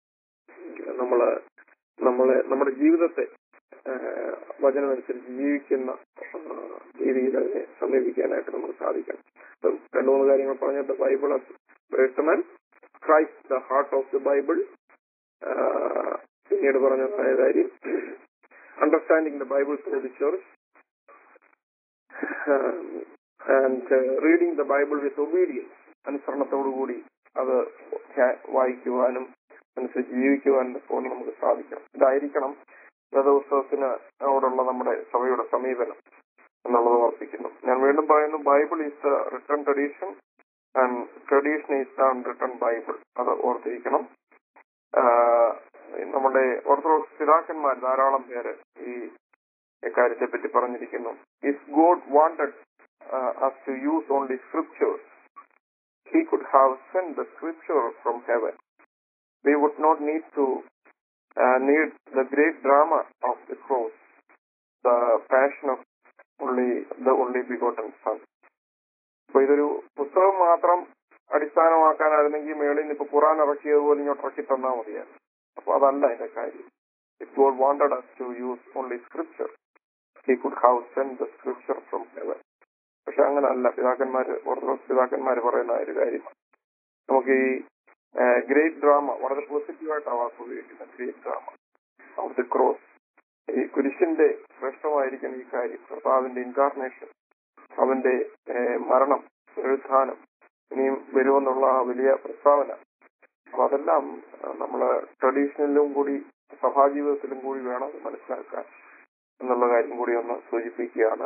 നമ്മള് നമ്മളെ നമ്മുടെ ജീവിതത്തെ ആ, വചനമനുസരിച്ച് ജീവിക്കുന്ന ആ, രീതിയിൽ അതിനെ സമീപിക്കാനായിട്ട് നമുക്ക് സാധിക്കണം അപ്പം രണ്ടു മൂന്ന് കാര്യങ്ങൾ പറഞ്ഞത് Bible personal Christ the heart of the Bible പിന്നീട് പറഞ്ഞതായ കാര്യം understanding the Bible through the church and reading the Bible with obedience അനുസരണത്തോടുകൂടി അത് ധ്യാ- വായിക്കുവാനും അനുസരിച്ച് ജീവിക്കുവാനും ഇപ്പോൾ നമുക്ക് സാധിക്കണം ഇതായിരിക്കണം വേദപുസ്തകത്തിന് ഓടുള്ള നമ്മുടെ സഭയുടെ സമീപനം എന്നുള്ളത് ഓർപ്പിക്കുന്നു ഞാൻ വീണ്ടും പറയുന്നു Bible is the written tradition and tradition is the written Bible അത് ഓർത്തിരിക്കണം ആഹ് നമ്മുടെ ഓർത്തഡോക്സ് പിതാക്കന്മാർ ധാരാളം പേര് ഈ ഇക്കാര്യത്തെ പറ്റി പറഞ്ഞിരിക്കുന്നു if God wanted us to use only scriptures he could have sent the scripture from heaven. We would not need to uh, need the great drama of the cross, the passion of only the only begotten Son. അപ്പൊ ഇതൊരു പുസ്തകം മാത്രം അടിസ്ഥാനമാക്കാനായിരുന്നെങ്കിൽ മേളിൽ നിന്ന് ഇപ്പൊ ഖുറാൻ ഇറക്കിയത് പോലെ ഇങ്ങോട്ട് ഇറക്കി തന്നാൽ മതിയായിരുന്നു അപ്പൊ അതല്ല അതിന്റെ കാര്യം if God wanted us to use only scripture he could have sent the scripture from heaven പക്ഷെ അങ്ങനല്ല പിതാക്കന്മാര് ഓർത്തഡോക്സ് പിതാക്കന്മാര് പറയുന്ന ഒരു കാര്യം നമുക്ക് ഈ ഗ്രേറ്റ് ഡ്രാമ വളരെ പോസിറ്റീവായിട്ട് ആ വാക്ക് ഉപയോഗിക്കുന്നത് great drama of the cross ഈ കുരിശിന്റെ ശ്രേഷ്ഠമായിരിക്കുന്ന ഈ കാര്യം കർത്താവിന്റെ ഇൻകാർണേഷൻ അവന്റെ ഏഹ്, മരണം എഴുത്താനം ഇനിയും വരുമെന്നുള്ള ആ വലിയ പ്രസ്താവന അപ്പൊ അതെല്ലാം ആ, നമ്മള് ട്രഡീഷണലിലും കൂടി സഭാജീവിതത്തിലും കൂടി വേണം അത് മനസ്സിലാക്കാൻ എന്നുള്ള കാര്യം കൂടി ഒന്ന് സൂചിപ്പിക്കുകയാണ്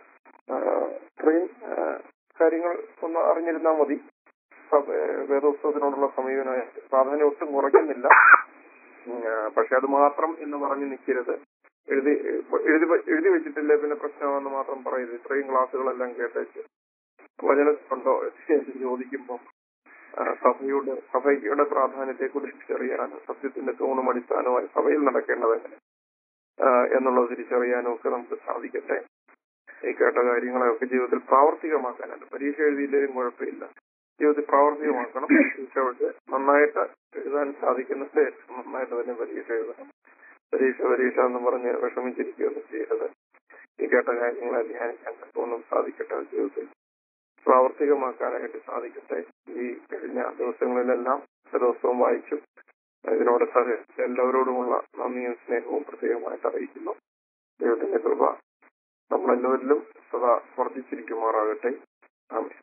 ആഹ് ഇത്രയും ആഹ് കാര്യങ്ങൾ ഒന്ന് അറിഞ്ഞിരുന്നാൽ മതി സഭ- ഏഹ് വേദോത്സവത്തിനോടുള്ള സമീപന പ്രാധാന്യം ഒട്ടും കുറയ്ക്കുന്നില്ല ഉം, ആഹ് പക്ഷെ അത് മാത്രം എന്ന് പറഞ്ഞു നിൽക്കരുത് എഴുതി എഴുതി വെ- എഴുതി വെച്ചിട്ടില്ലേ പിന്നെ പ്രശ്നമാണെന്ന് മാത്രം പറയരുത് ഇത്രയും ക്ലാസ്സുകളെല്ലാം കേട്ടേച്ച് വചനത്തുണ്ടോ എന്ന് ചോദിക്കുമ്പോൾ ആഹ് സഭയുടെ സഭയുടെ പ്രാധാന്യത്തെ കുറിച്ച് തിരിച്ചറിയാനും സത്യത്തിന്റെ തൂണും അടിസ്ഥാനമായി സഭയിൽ നടക്കേണ്ടത് എങ്ങനെ ആഹ് എന്നുള്ളത് തിരിച്ചറിയാനും ഒക്കെ നമുക്ക് സാധിക്കട്ടെ ഈ കേട്ട കാര്യങ്ങളെയൊക്കെ ജീവിതത്തിൽ പ്രാവർത്തികമാക്കാനായിട്ട് പരീക്ഷ എഴുതിയില്ലെങ്കിലും കുഴപ്പമില്ല ജീവിതത്തിൽ പ്രാവർത്തികമാക്കണം പരീക്ഷ കൊണ്ട് നന്നായിട്ട് എഴുതാൻ സാധിക്കുന്നത് ഏറ്റവും നന്നായിട്ട് തന്നെ പരീക്ഷ എഴുതണം പരീക്ഷ പരീക്ഷ എന്ന് പറഞ്ഞ് വിഷമിച്ചിരിക്കുകയൊന്നും ചെയ്യരുത് ഈ കേട്ട കാര്യങ്ങളെ ധ്യാനിക്കാൻ തക്കവണ്ണം സാധിക്കട്ടെ ജീവിതത്തിൽ പ്രാവർത്തികമാക്കാനായിട്ട് സാധിക്കട്ടെ ഈ കഴിഞ്ഞ ദിവസങ്ങളിലെല്ലാം ദിവസവും വായിച്ചു ഇതിനോട് സഹകരിച്ച എല്ലാവരോടുമുള്ള നന്ദിയും സ്നേഹവും പ്രത്യേകമായിട്ട് അറിയിക്കുന്നു ദൈവത്തിന്റെ കൃപ നമ്മളെല്ലാവരിലും സദാ വർദ്ധിച്ചിരിക്കുമാറാകട്ടെ ആമേൻ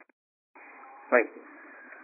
താങ്ക് യു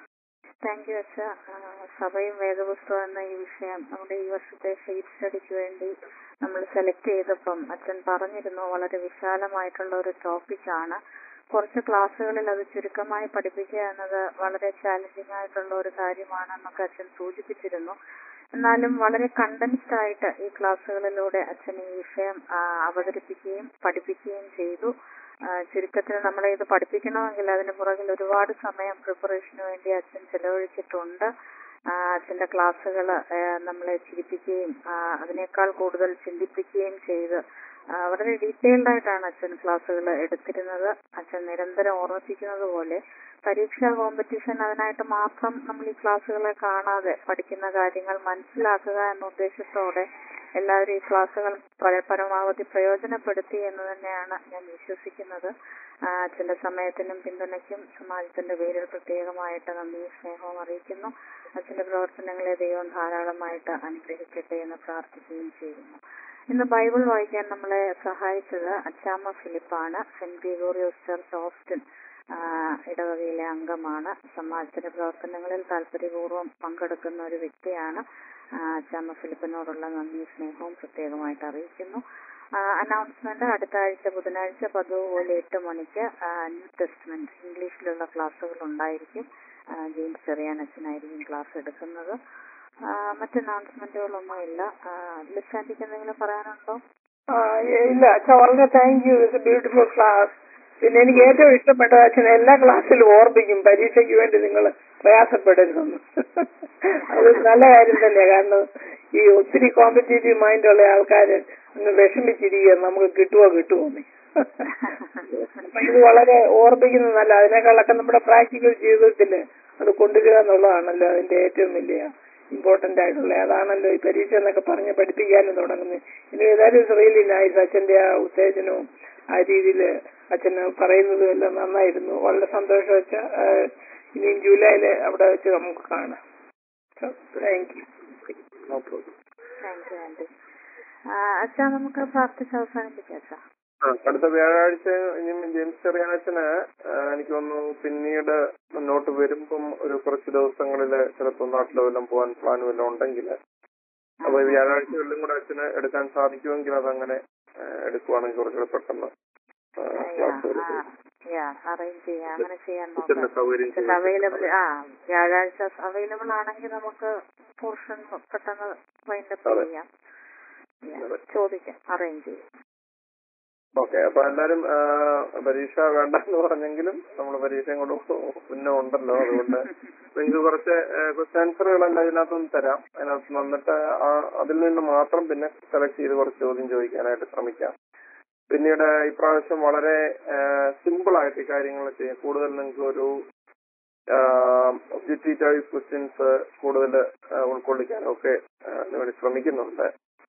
താങ്ക് യു അച്ഛ സഭയും വേദപുസ്തകം എന്ന ഈ വിഷയം നമ്മുടെ ഈ വർഷത്തെ ഷെയ്ഡ് സ്റ്റഡിക്ക് വേണ്ടി നമ്മൾ സെലക്ട് ചെയ്തപ്പം അച്ഛൻ പറഞ്ഞിരുന്നു വളരെ വിശാലമായിട്ടുള്ള ഒരു ടോപ്പിക്കാണ് കുറച്ച് ക്ലാസ്സുകളിൽ അത് ചുരുക്കമായി പഠിപ്പിക്കുക എന്നത് വളരെ ചാലഞ്ചിങ് ആയിട്ടുള്ള ഒരു കാര്യമാണെന്നൊക്കെ അച്ഛൻ സൂചിപ്പിച്ചിരുന്നു എന്നാലും വളരെ കണ്ടൻസ്ഡ് ആയിട്ട് ഈ ക്ലാസ്സുകളിലൂടെ അച്ഛൻ ഈ വിഷയം ആ, അവതരിപ്പിക്കുകയും പഠിപ്പിക്കുകയും ചെയ്തു ആ, ചുരുക്കത്തിൽ നമ്മളെ ഇത് പഠിപ്പിക്കണമെങ്കിൽ അതിന് പുറകിൽ ഒരുപാട് സമയം പ്രിപ്പറേഷന് വേണ്ടി അച്ഛൻ ചെലവഴിച്ചിട്ടുണ്ട് ആ, അച്ഛന്റെ ക്ലാസ്സുകൾ നമ്മളെ ചിരിപ്പിക്കുകയും ആ, അതിനേക്കാൾ കൂടുതൽ ചിന്തിപ്പിക്കുകയും ചെയ്ത് ആ, വളരെ ഡീറ്റെയിൽഡ് ആയിട്ടാണ് അച്ഛൻ ക്ലാസ്സുകൾ എടുത്തിരുന്നത് അച്ഛൻ നിരന്തരം ഓർമ്മിപ്പിക്കുന്നത് പോലെ പരീക്ഷാ കോമ്പറ്റീഷൻ അതിനായിട്ട് മാത്രം നമ്മൾ ഈ ക്ലാസ്സുകളെ കാണാതെ പഠിക്കുന്ന കാര്യങ്ങൾ മനസ്സിലാക്കുക എന്ന ഉദ്ദേശത്തോടെ എല്ലാവരും ഈ ക്ലാസ്സുകൾ പര- പരമാവധി പ്രയോജനപ്പെടുത്തി എന്ന് തന്നെയാണ് ഞാൻ വിശ്വസിക്കുന്നത് ആ, അച്ഛന്റെ സമയത്തിനും പിന്തുണയ്ക്കും സമാജത്തിന്റെ പേരിൽ പ്രത്യേകമായിട്ട് നന്ദിയും സ്നേഹവും അറിയിക്കുന്നു അച്ഛന്റെ പ്രവർത്തനങ്ങളെ ദൈവം ധാരാളമായിട്ട് അനുഗ്രഹിക്കട്ടെ എന്ന് പ്രാർത്ഥിക്കുകയും ചെയ്യുന്നു ഇന്ന് ബൈബിൾ വായിക്കാൻ നമ്മളെ സഹായിച്ചത് അച്ചാമ്മ ഫിലിപ്പാണ് സെന്റ് ഗ്രിഗോറിയോസ് ചർച്ച് ഓസ്റ്റിൻ ആ, ഇടവകയിലെ അംഗമാണ് സമാജത്തിന്റെ പ്രവർത്തനങ്ങളിൽ താല്പര്യപൂർവ്വം പങ്കെടുക്കുന്ന ഒരു വ്യക്തിയാണ് ആ, അച്ചാമ്മ ഫിലിപ്പിനോടുള്ള നന്ദി സ്നേഹവും പ്രത്യേകമായിട്ട് അറിയിക്കുന്നു അനൗൺസ്മെന്റ് അടുത്ത ആഴ്ച ബുധനാഴ്ച പതിവ് പോലെ എട്ട് മണിക്ക് ആ, ന്യൂ ടെസ്റ്റ്മെന്റ് ഇംഗ്ലീഷിലുള്ള ക്ലാസ്സുകൾ ഉണ്ടായിരിക്കും ആ, ജെയിംസ് ചെറിയാൻ അച്ഛനായിരിക്കും ക്ലാസ് എടുക്കുന്നത് ആ, മറ്റ് അനൗൺസ്മെന്റുകളൊന്നും ഇല്ല ലിസാൻഡിക്ക് എന്തെങ്കിലും പറയാനുണ്ടോ ആ, ഇല്ല അച്ഛൻ വളരെ thank you it's beautiful class പിന്നെ എനിക്ക് ഏറ്റവും ഇഷ്ടപ്പെട്ടത് അച്ഛൻ എല്ലാ ക്ലാസ്സിലും ഓർപ്പിക്കും പരീക്ഷയ്ക്ക് വേണ്ടി നിങ്ങൾ പ്രയാസപ്പെടരുതെന്ന് അത് നല്ല കാര്യം തന്നെയാണ് കാരണം ഈ ഒത്തിരി കോമ്പറ്റേറ്റീവ് മൈൻഡുള്ള ആൾക്കാർ അങ്ങ് വിഷമിച്ചിരിക്കുക നമുക്ക് കിട്ടുമോ കിട്ടുമോ എന്ന്. അപ്പൊ ഇത് വളരെ ഓർപ്പിക്കുന്നത് നല്ല അതിനേക്കാളൊക്കെ നമ്മുടെ പ്രാക്ടിക്കൽ ജീവിതത്തിൽ അത് കൊണ്ടുവരിക എന്നുള്ളതാണല്ലോ അതിന്റെ ഏറ്റവും വലിയ ഇമ്പോർട്ടന്റ് ആയിട്ടുള്ള അതാണല്ലോ ഈ പരീക്ഷ എന്നൊക്കെ പറഞ്ഞ് പഠിപ്പിക്കാനും തുടങ്ങുന്നത് ഇനി ഏതായാലും റിയലി നൈസ് അച്ഛന്റെ ആ ഉത്തേജനവും ആ രീതിയിൽ അച്ഛന് പറയുന്നതും എല്ലാം നന്നായിരുന്നു വളരെ സന്തോഷം വെച്ച ഇനിയും ജൂലൈയില് അവിടെ വെച്ച് നമുക്ക് കാണാം thank you no problem thank you aunty അച്ഛാ നമുക്ക് പ്രാർത്ഥിച്ച് അവസാനിപ്പിക്കാം അച്ഛാ ആ, അടുത്ത വ്യാഴാഴ്ച ഇനി ജെയിംസ് ചെറിയാച്ചന് ആ, എനിക്ക് തോന്നുന്നു പിന്നീട് മുന്നോട്ട് വരുമ്പം ഒരു കുറച്ച് ദിവസങ്ങളില് ചിലപ്പോൾ നാട്ടിൽ വല്ലതും പോകാൻ പ്ലാൻ വല്ലതും ഉണ്ടെങ്കിൽ അപ്പൊ ഈ വ്യാഴാഴ്ചകളിലും കൂടെ അച്ഛന് എടുക്കാൻ സാധിക്കുമെങ്കിൽ അതങ്ങനെ ആ, എടുക്കുവാണെങ്കിൽ കുറച്ചുകൂടെ പെട്ടെന്ന് ആ, ക്ലാസ് എടുക്കും. അറേഞ്ച് ചെയ്യാം അങ്ങനെ ചെയ്യാൻ അച്ഛന്റെ നോക്കാം സൗകര്യം അച്ഛൻ അവൈലബിൾ ആ വ്യാഴാഴ്ച അവൈലബിൾ ആണെങ്കിൽ നമുക്ക് പോർഷൻ പെട്ടെന്ന് വൈൻഡപ്പ് അതെ. ചെയ്യാം Yeah, ചോദിക്കാം അറേഞ്ച് ചെയ്യാം ഓക്കെ അപ്പൊ എല്ലാരും ആ, പരീക്ഷ വേണ്ട എന്ന് പറഞ്ഞെങ്കിലും നമ്മൾ പരീക്ഷയും കൊണ്ട് പിന്നെ ഉണ്ടല്ലോ അതുകൊണ്ട് നിങ്ങൾക്ക് കുറച്ച് ക്വസ്റ്റ് ആൻസറുകളെല്ലാം ഇതിനകത്തുനിന്ന് തരാം അതിനകത്ത് വന്നിട്ട് ആ- അതിൽ നിന്ന് മാത്രം പിന്നെ സെലക്ട് ചെയ്ത് കുറച്ച് ചോദ്യം ചോദിക്കാനായിട്ട് ശ്രമിക്കാം പിന്നീട് ഇപ്രാവശ്യം വളരെ സിമ്പിൾ ആയിട്ട് ഈ കാര്യങ്ങൾ ചെയ്യാം കൂടുതൽ നിങ്ങൾക്ക് ഒരു ഒബ്ജക്റ്റീവ് ടൈപ്പ് ക്വസ്റ്റ്യൻസ് കൂടുതൽ ഉൾക്കൊള്ളിക്കാനും ഒക്കെ ആ, വേണ്ടി ശ്രമിക്കുന്നുണ്ട്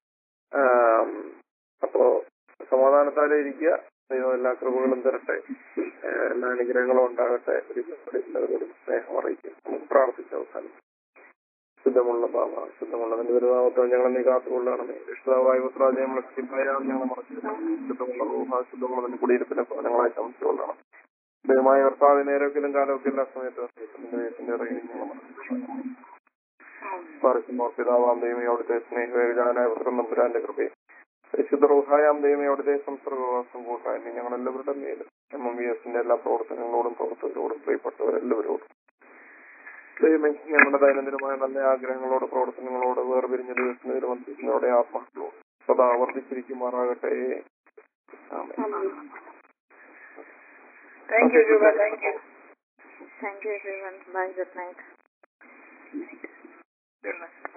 ആം, അപ്പോ സമാധാനത്താലെ ഇരിക്കുക ദൈവം എല്ലാ കൃപകളും തരട്ടെ ഏഹ് എല്ലാ അനുഗ്രഹങ്ങളും ഉണ്ടാകട്ടെ ഒരിക്കൽ എല്ലാവരോടും സ്നേഹം അറിയിക്കും നമുക്ക് പ്രാർത്ഥിച്ച അവസാനം ശുദ്ധമുള്ള ഭാവ ശുദ്ധമുള്ളതിന്റെ ദുരിതാവത്തം ഞങ്ങളെ നീ കാത്തുകൊള്ളണമേ ഇഷ്ടവായ പുത്രാജയ നമ്മളെ സിംഹയാം ഞങ്ങളെ മറച്ചിടണമേ ശുദ്ധമുള്ള റൂഹ ശുദ്ധമുള്ളതിന്റെ കുടിയിരുപ്പിനെ ഭവനങ്ങളായി സംശയമുള്ളതാണ് ദയമായ ഭർത്താവ് നേരത്തിലും കാലമൊക്കെ എല്ലാ സമയത്തും ദൈവത്തിന്റെ ഇറങ്ങി ഞങ്ങളെ മറച്ചിടണമേ പാർക്കുമ്പോൾ പിതാവാം ദൈവമേ അവിടുത്തെ സ്നേഹവേഗാനായ പുത്രൻ നമ്പുരാന്റെ കൃപയും പരിശുദ്ധ റൂഹായാം ദൈവമേ അവിടുത്തെ സംസർഗവാസം കൂട്ടാനും ഞങ്ങൾ എല്ലാവരുടെ മേലും എം എം വി എസിന്റെ എല്ലാ പ്രവർത്തനങ്ങളോടും പ്രവർത്തകരോടും പ്രിയപ്പെട്ടവരെല്ലാവരോടും ദൈവമേ ഞങ്ങളുടെ ദൈനംദിനമായ നല്ല ആഗ്രഹങ്ങളോട് പ്രവർത്തനങ്ങളോട് വേർപിരിഞ്ഞ ദിവസത്തിന്റെ വന്ദിക്കുന്നവരുടെ ആത്മാക്കളോട് സദാ വർദ്ധിച്ചിരിക്കുമാറാകട്ടെ ആമേൻ. Thank you Rupa thank you thank you everyone bye good night